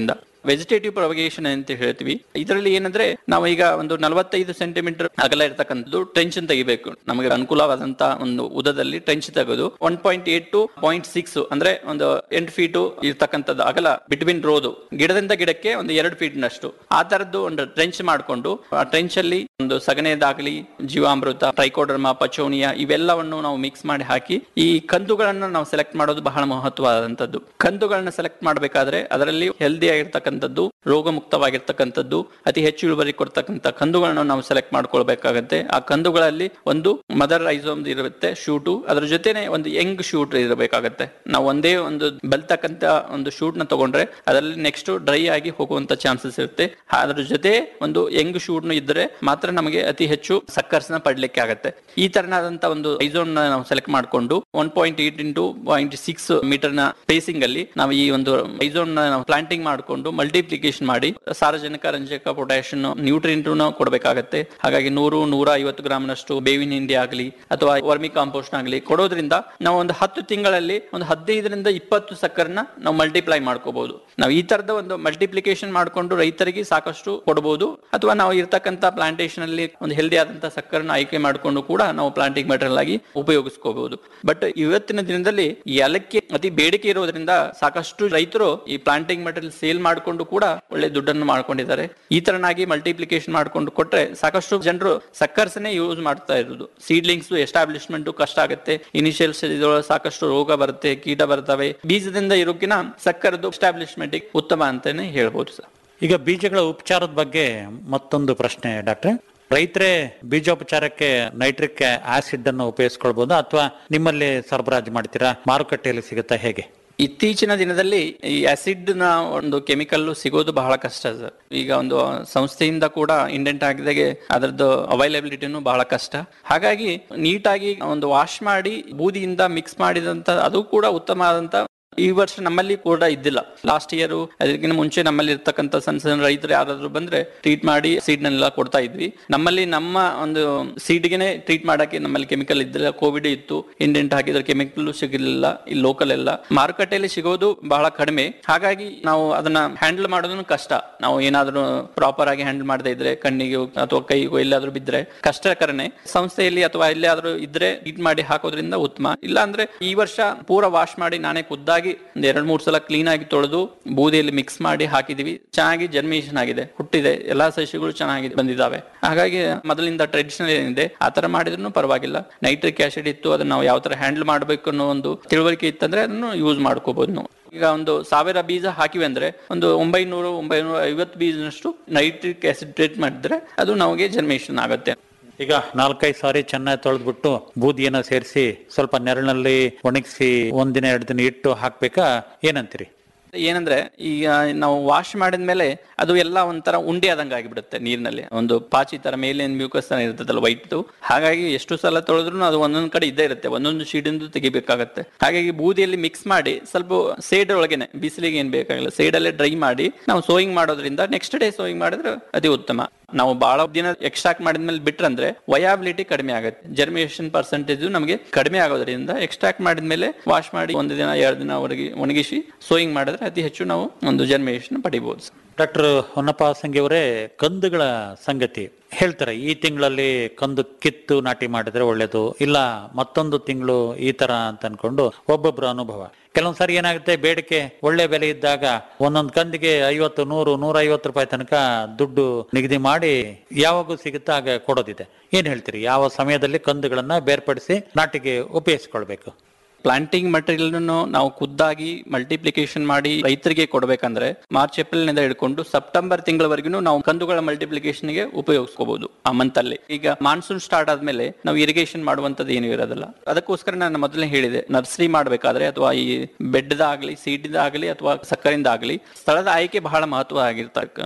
ವೆಜಿಟೇಟಿವ್ ಪ್ರೊಪಗೇಷನ್ ಅಂತ ಹೇಳ್ತೀವಿ ಇದರಲ್ಲಿ ಏನಂದ್ರೆ ನಾವು ಈಗ ಒಂದು ನಲವತ್ತೈದು ಸೆಂಟಿಮೀಟರ್ ಅಗಲ ಇರತಕ್ಕಂಥದ್ದು ಟ್ರೆಂಚ್ ತೆಗಿಬೇಕು ನಮಗೆ ಅನುಕೂಲವಾದಂತ ಒಂದು ಉದದಲ್ಲಿ ಟ್ರೆಂಚ್ ತೆಗೆದು one point eight to point six ಅಂದ್ರೆ ಒಂದು ಎಂಟು ಫೀಟು ಇರ್ತಕ್ಕಂಥದ್ದು ಅಗಲ ಬಿಟ್ವೀನ್ ರೋದು ಗಿಡದಿಂದ ಗಿಡಕ್ಕೆ ಒಂದು ಎರಡು ಫೀಟ್ ನಷ್ಟು ಆ ತರದ್ದು ಒಂದು ಟ್ರೆಂಚ್ ಮಾಡಿಕೊಂಡು ಆ ಟ್ರೆಂಚ್ ಅಲ್ಲಿ ಒಂದು ಸಗಣಿದಾಗ್ಲಿ ಜೀವಾಮೃತ ಟ್ರೈಕೋಡರ್ಮಾ ಪಚೋನಿಯಾ ಇವೆಲ್ಲವನ್ನು ನಾವು ಮಿಕ್ಸ್ ಮಾಡಿ ಹಾಕಿ ಈ ಕಂದುಗಳನ್ನ ನಾವು ಸೆಲೆಕ್ಟ್ ಮಾಡೋದು ಬಹಳ ಮಹತ್ವವಾದಂತದ್ದು ಕಂದುಗಳನ್ನ ಸೆಲೆಕ್ಟ್ ಮಾಡಬೇಕಾದ್ರೆ ಅದರಲ್ಲಿ ಹೆಲ್ದಿ ಆಗಿರ್ತಕ್ಕಂಥದ್ದು ರೋಗ ಮುಕ್ತವಾಗಿರ್ತಕ್ಕಂಥದ್ದು ಅತಿ ಹೆಚ್ಚು ಇಳುವರಿ ಕೊಡ್ತಕ್ಕಂಥ ಕಂದುಗಳನ್ನು ನಾವು ಸೆಲೆಕ್ಟ್ ಮಾಡ್ಕೊಳ್ಬೇಕಾಗತ್ತೆ ಆ ಕಂದುಗಳಲ್ಲಿ ಒಂದು ಮದರ್ ರೈಸೋಮ್ ಇರುತ್ತೆ ಶೂಟು ಅದ್ರ ಜೊತೆನೆ ಒಂದು ಯಂಗ್ ಶೂಟ್ ಇರಬೇಕಾಗತ್ತೆ ನಾವು ಒಂದೇ ಒಂದು ಬೆಲ್ತಕ್ಕಂತ ಒಂದು ಶೂಟ್ ನ ತಗೊಂಡ್ರೆ ಅದರಲ್ಲಿ ನೆಕ್ಸ್ಟ್ ಡ್ರೈ ಆಗಿ ಹೋಗುವಂತ ಚಾನ್ಸಸ್ ಇರುತ್ತೆ ಅದ್ರ ಜೊತೆ ಒಂದು ಯಂಗ್ ಶೂಟ್ ಇದ್ರೆ ಮಾತ್ರ ನಮಗೆ ಅತಿ ಹೆಚ್ಚು ಸಕ್ಕರ್ಸ್ ನ ಪಡ್ಲಿಕ್ಕೆ ಆಗತ್ತೆ ಈ ತರನಾದಂತ ಒಂದು ಐಸೋನ್ ನಾವು ಸೆಲೆಕ್ಟ್ ಮಾಡಿಕೊಂಡು one point eight into point six meter ನ ಸ್ಪೇಸಿಂಗ್ ಅಲ್ಲಿ ನಾವು ಈ ಒಂದು ಐಸೋನ್ ನಾವು ಪ್ಲಾಂಟಿಂಗ್ ಮಾಡಿಕೊಂಡು ಮಲ್ಟಿಪ್ಲಿಕೇಶನ್ ಮಾಡಿ ಸಾರಜನಕ ರಂಜಕ ಪೊಟ್ಯಾಷನ್ ನ್ಯೂಟ್ರಿಯಂಟ್ ಕೊಡಬೇಕಾಗತ್ತೆ ಹಾಗಾಗಿ ನೂರು ನೂರ ಐವತ್ತು ಗ್ರಾಮ್ನಷ್ಟು ಬೇವಿನ ಹಿಂಡಿ ಆಗಲಿ ಅಥವಾ ವರ್ಮಿ ಕಾಂಪೋಸ್ಟ್ ಆಗಲಿ ಕೊಡೋದ್ರಿಂದ ನಾವು ಒಂದು ಹತ್ತು ತಿಂಗಳಲ್ಲಿ ಒಂದು ಹದಿನೈದರಿಂದ ಇಪ್ಪತ್ತು ಸಕ್ಕರ್ನ ನಾವು ಮಲ್ಟಿಪ್ಲೈ ಮಾಡ್ಕೋಬಹುದು ನಾವು ಈ ತರದ ಒಂದು ಮಲ್ಟಿಪ್ಲಿಕೇಶನ್ ಮಾಡಿಕೊಂಡು ರೈತರಿಗೆ ಸಾಕಷ್ಟು ಕೊಡಬಹುದು ಅಥವಾ ನಾವು ಇರ್ತಕ್ಕಂತ ಪ್ಲಾಂಟೇಶನ್ ಅಲ್ಲಿ ಒಂದು ಹೆಲ್ದಿ ಆದಂತ ಸಕ್ಕರನ್ನ ಆಯ್ಕೆ ಮಾಡಿಕೊಂಡು ಕೂಡ ನಾವು ಪ್ಲಾಂಟಿಂಗ್ ಮೆಟೀರಿಯಲ್ ಆಗಿ ಉಪಯೋಗಿಸ್ಕೋಬಹುದು ಬಟ್ ಇವತ್ತಿನ ದಿನದಲ್ಲಿ ಈ ಏಲಕ್ಕಿ ಅತಿ ಬೇಡಿಕೆ ಇರೋದ್ರಿಂದ ಸಾಕಷ್ಟು ರೈತರು ಈ ಪ್ಲಾಂಟಿಂಗ್ ಮೆಟೀರಿಯಲ್ ಸೇಲ್ ಮಾಡಿಕೊಂಡು ಕೂಡ ಒಳ್ಳೆ ದುಡ್ಡನ್ನು ಮಾಡ್ಕೊಂಡಿದ್ದಾರೆ ಈ ತರನಾಗಿ ಮಲ್ಟಿಪ್ಲಿಕೇಶನ್ ಮಾಡ್ಕೊಂಡು ಕೊಟ್ರೆ ಸಾಕಷ್ಟು ಜನರು ಸಕ್ಕರ್ಸ್ನೇ ಯೂಸ್ ಮಾಡ್ತಾ ಇರೋದು ಸೀಡ್ಲಿಂಗ್ಸ್ ಎಸ್ಟಾಬ್ಲಿಷ್ಮೆಂಟ್ ಕಷ್ಟ ಆಗುತ್ತೆ ಇನಿಷಿಯಲ್ ಇದ್ರೊಳಗೆ ಸಾಕಷ್ಟು ರೋಗ ಬರುತ್ತೆ ಕೀಟ ಬರ್ತವೆ ಬೀಜದಿಂದ ಇರೋಕಿನ ಸಕ್ಕರದ್ದು ಎಸ್ಟಾಬ್ಲಿಷ್ಮೆಂಟ್ ಉತ್ತಮ ಅಂತಾನೆ ಹೇಳ್ಬೋದು ಸರ್ ಈಗ ಬೀಜಗಳ ಉಪಚಾರದ ಬಗ್ಗೆ ಮತ್ತೊಂದು ಪ್ರಶ್ನೆ ಡಾಕ್ಟ್ರೆ ರೈತರೇ ಬೀಜೋಪಚಾರಕ್ಕೆ ನೈಟ್ರಿಕ್ ಆಸಿಡ್ ಅನ್ನು ಉಪಯೋಗಿಸ್ಕೊಳ್ಬಹುದು ಅಥವಾ ನಿಮ್ಮಲ್ಲಿ ಸರಬರಾಜು ಮಾಡ್ತೀರಾ ಮಾರುಕಟ್ಟೆಯಲ್ಲಿ ಸಿಗುತ್ತಾ ಹೇಗೆ ಇತ್ತೀಚಿನ ದಿನದಲ್ಲಿ ಈ ಆಸಿಡ್ ನ ಒಂದು ಕೆಮಿಕಲ್ ಸಿಗೋದು ಬಹಳ ಕಷ್ಟ ಸರ್ ಈಗ ಒಂದು ಸಂಸ್ಥೆಯಿಂದ ಕೂಡ ಇಂಡೆಂಟ್ ಆಗಿದಾಗೆ ಅದರದ್ದು ಅವೈಲಬಿಲಿಟಿನೂ ಬಹಳ ಕಷ್ಟ ಹಾಗಾಗಿ ನೀಟಾಗಿ ಒಂದು ವಾಶ್ ಮಾಡಿ ಬೂದಿಯಿಂದ ಮಿಕ್ಸ್ ಮಾಡಿದಂತ ಅದು ಕೂಡ ಉತ್ತಮ ಆದಂತ ಈ ವರ್ಷ ನಮ್ಮಲ್ಲಿ ಕೂಡ ಇದ್ದಿಲ್ಲ ಲಾಸ್ಟ್ ಇಯರ್ ಅದಕ್ಕಿಂತ ಮುಂಚೆ ನಮ್ಮಲ್ಲಿ ಇರ್ತಕ್ಕಂಥ ಸಣ್ಣ ಸಣ್ಣ ರೈತರು ಯಾರಾದ್ರೂ ಬಂದ್ರೆ ಟ್ರೀಟ್ ಮಾಡಿ ಸೀಡ್ ನೆಲ್ಲ ಕೊಡ್ತಾ ಇದ್ವಿ ನಮ್ಮಲ್ಲಿ ನಮ್ಮ ಒಂದು ಸೀಡ್ಗೆನೆ ಟ್ರೀಟ್ ಮಾಡಕ್ಕೆ ನಮ್ಮಲ್ಲಿ ಕೆಮಿಕಲ್ ಇದ್ದಿಲ್ಲ ಕೋವಿಡ್ ಇತ್ತು ಇಂಡೆಂಟ್ ಹಾಕಿದ್ರೆ ಕೆಮಿಕಲ್ ಸಿಗಲಿಲ್ಲ ಈ ಲೋಕಲ್ ಎಲ್ಲ ಮಾರುಕಟ್ಟೆಯಲ್ಲಿ ಸಿಗೋದು ಬಹಳ ಕಡಿಮೆ ಹಾಗಾಗಿ ನಾವು ಅದನ್ನ ಹ್ಯಾಂಡಲ್ ಮಾಡೋದನ್ನು ಕಷ್ಟ ನಾವು ಏನಾದ್ರೂ ಪ್ರಾಪರ್ ಆಗಿ ಹ್ಯಾಂಡಲ್ ಮಾಡದೇ ಇದ್ರೆ ಕಣ್ಣಿಗೆ ಅಥವಾ ಕೈಗೂ ಎಲ್ಲಾದ್ರೂ ಬಿದ್ರೆ ಕಷ್ಟಕರನೆ ಸಂಸ್ಥೆಯಲ್ಲಿ ಅಥವಾ ಎಲ್ಲಿಯಾದ್ರೂ ಇದ್ರೆ ಟ್ರೀಟ್ ಮಾಡಿ ಹಾಕೋದ್ರಿಂದ ಉತ್ತಮ ಇಲ್ಲ ಅಂದ್ರೆ ಈ ವರ್ಷ ಪೂರ ವಾಶ್ ಮಾಡಿ ನಾನೇ ಖುದ್ದಾಗಿ ಒಂದ್ ಎರಡ್ ಮೂರ್ ಸಲ ಕ್ಲೀನ್ ಆಗಿ ತೊಳೆದು ಬೂದಿಯಲ್ಲಿ ಮಿಕ್ಸ್ ಮಾಡಿ ಹಾಕಿದೀವಿ ಚೆನ್ನಾಗಿ ಜರ್ಮಿನೇಷನ್ ಆಗಿದೆ ಹುಟ್ಟಿದೆ ಎಲ್ಲಾ ಸಸ್ಯಗಳು ಚೆನ್ನಾಗಿ ಬಂದಿದ್ದಾವೆ ಹಾಗಾಗಿ ಮೊದಲಿಂದ ಟ್ರೆಡಿಷನಲ್ ಏನಿದೆ ಆ ತರ ಮಾಡಿದ್ರು ಪರವಾಗಿಲ್ಲ ನೈಟ್ರಿಕ್ ಆಸಿಡ್ ಇತ್ತು ಅದನ್ನ ನಾವು ಯಾವ ತರ ಹ್ಯಾಂಡಲ್ ಮಾಡ್ಬೇಕು ಅನ್ನೋ ಒಂದು ತಿಳುವಳಿಕೆ ಇತ್ತಂದ್ರೆ ಅದನ್ನು ಯೂಸ್ ಮಾಡ್ಕೋಬಹುದು ನಾವು ಈಗ ಒಂದು ಸಾವಿರ ಬೀಜ ಹಾಕಿವಿ ಅಂದ್ರೆ ಒಂದು ಒಂಬೈನೂರು ಒಂಬೈನೂರ ಐವತ್ತು ಬೀಜನಷ್ಟು ನೈಟ್ರಿಕ್ ಆಸಿಡ್ ಟ್ರೀಟ್ ಮಾಡಿದ್ರೆ ಅದು ನಮಗೆ ಜರ್ಮಿನೇಷನ್ ಆಗುತ್ತೆ ಈಗ ನಾಲ್ಕೈದು ಸಾರಿ ಚೆನ್ನಾಗಿ ತೊಳೆದ್ಬಿಟ್ಟು ಬೂದಿಯನ್ನ ಸೇರಿಸಿ ಸ್ವಲ್ಪ ನೆರಳಿನಲ್ಲಿ ಒಣಗಿಸಿ ಒಂದಿನ ಎರಡು ದಿನ ಇಟ್ಟು ಹಾಕ್ಬೇಕಾ ಏನಂತೀರಿ ಏನಂದ್ರೆ ಈಗ ನಾವು ವಾಶ್ ಮಾಡಿದ್ಮೇಲೆ ಅದು ಎಲ್ಲ ಒಂಥರ ಉಂಡೆ ಆದಂಗೆ ಆಗಿಬಿಡುತ್ತೆ ನೀರಿನಲ್ಲಿ ಒಂದು ಪಾಚಿ ತರ ಮೇಲೆ ಮ್ಯೂಕಸ್ ತರ ಇರ್ತದಲ್ಲ ವೈಟ್ ಹಾಗಾಗಿ ಎಷ್ಟು ಸಲ ತೊಳೆದ್ರು ಅದು ಒಂದೊಂದ್ ಕಡೆ ಇದ್ದೇ ಇರುತ್ತೆ ಒಂದೊಂದು ಶೀಡಿಂದ ತೆಗಿಬೇಕಾಗತ್ತೆ ಹಾಗಾಗಿ ಬೂದಿಯಲ್ಲಿ ಮಿಕ್ಸ್ ಮಾಡಿ ಸ್ವಲ್ಪ ಸೇಡ್ ಒಳಗೇನೆ ಬಿಸಿಲಿಗೆ ಏನ್ ಬೇಕಾಗಿಲ್ಲ ಸೇಡಲ್ಲೇ ಡ್ರೈ ಮಾಡಿ ನಾವು ಸೋಯಿಂಗ್ ಮಾಡೋದ್ರಿಂದ ನೆಕ್ಸ್ಟ್ ಡೇ ಸೋಯಿಂಗ್ ಮಾಡಿದ್ರೆ ಅತಿ ಉತ್ತಮ ನಾವು ಬಹಳ ದಿನ ಎಕ್ಸ್ಟ್ರಾಕ್ಟ್ ಮಾಡಿದ್ಮೇಲೆ ಬಿಟ್ರಂದ್ರೆ ವಯಾಬಿಲಿಟಿ ಕಡಿಮೆ ಆಗುತ್ತೆ ಜರ್ಮಿನೇಷನ್ ಪರ್ಸೆಂಟೇಜ್ ನಮಗೆ ಕಡಿಮೆ ಆಗೋದ್ರಿಂದ ಎಕ್ಸ್ಟ್ರಾಕ್ಟ್ ಮಾಡಿದ್ಮೇಲೆ ವಾಶ್ ಮಾಡಿ ಒಂದು ದಿನ ಎರಡು ದಿನ ಅವರಿಗೆ ಒಣಗಿಸಿ ಸೋಯಿಂಗ್ ಮಾಡಿದ್ರೆ ಅತಿ ಹೆಚ್ಚು ನಾವು ಒಂದು ಜರ್ಮಿನೇಷನ್ ಪಡಿಬಹುದು ಡಾಕ್ಟರ್ ಹೊನ್ನಪ್ಪ ಸಂಗಿ ಅವರೇ ಕಂದುಗಳ ಸಂಗತಿ ಹೇಳ್ತಾರೆ ಈ ತಿಂಗಳಲ್ಲಿ ಕಂದು ಕಿತ್ತು ನಾಟಿ ಮಾಡಿದ್ರೆ ಒಳ್ಳೇದು ಇಲ್ಲ ಮತ್ತೊಂದು ತಿಂಗಳು ಈ ತರ ಅಂತ ಅನ್ಕೊಂಡು ಒಬ್ಬೊಬ್ರ ಅನುಭವ ಕೆಲವೊಂದ್ ಸಾರಿ ಏನಾಗುತ್ತೆ ಬೇಡಿಕೆ ಒಳ್ಳೆ ಬೆಲೆ ಇದ್ದಾಗ ಒಂದೊಂದ್ ಕಂದಿಗೆ ಐವತ್ತು ನೂರು ನೂರ ಐವತ್ತು ರೂಪಾಯಿ ತನಕ ದುಡ್ಡು ನಿಗದಿ ಮಾಡಿ ಯಾವಾಗೂ ಸಿಗುತ್ತಾ ಆಗ ಕೊಡೋದಿದೆ ಏನ್ ಹೇಳ್ತೀರಿ ಯಾವ ಸಮಯದಲ್ಲಿ ಕಂದುಗಳನ್ನ ಬೇರ್ಪಡಿಸಿ ನಾಟಿಗೆ ಉಪಯೋಗಿಸ್ಕೊಳ್ಬೇಕು ಪ್ಲಾಂಟಿಂಗ್ ಮಟೀರಿಯಲ್ ನಾವು ಖುದ್ದಾಗಿ ಮಲ್ಟಿಪ್ಲಿಕೇಶನ್ ಮಾಡಿ ರೈತರಿಗೆ ಕೊಡಬೇಕಂದ್ರೆ ಮಾರ್ಚ್ ಏಪ್ರಿಲ್ ನಿಂದ ಹಿಡ್ಕೊಂಡು ಸೆಪ್ಟೆಂಬರ್ ತಿಂಗಳವರೆಗೂ ನಾವು ಕಂದುಗಳ ಮಲ್ಟಿಪ್ಲಿಕೇಶನ್ ಗೆ ಉಪಯೋಗಿಸಬಹುದು ಆ ಮಂತ್ ಅಲ್ಲಿ ಈಗ ಮಾನ್ಸೂನ್ ಸ್ಟಾರ್ಟ್ ಆದ್ಮೇಲೆ ನಾವು ಇರಿಗೇಷನ್ ಮಾಡುವಂತದ್ದು ಏನು ಇರೋದಿಲ್ಲ ಅದಕ್ಕೋಸ್ಕರ ನಾನು ಮೊದಲೇ ಹೇಳಿದೆ ನರ್ಸರಿ ಮಾಡಬೇಕಾದ್ರೆ ಅಥವಾ ಈ ಬೆಡ್ದ ಆಗ್ಲಿ ಸೀಡಿಂದ ಆಗ್ಲಿ ಅಥವಾ ಸಕ್ಕರಿಂದ ಆಗ್ಲಿ ಸ್ಥಳದ ಆಯ್ಕೆ ಬಹಳ ಮಹತ್ವ ಆಗಿರ್ತಕ್ಕಂಥದ್ದು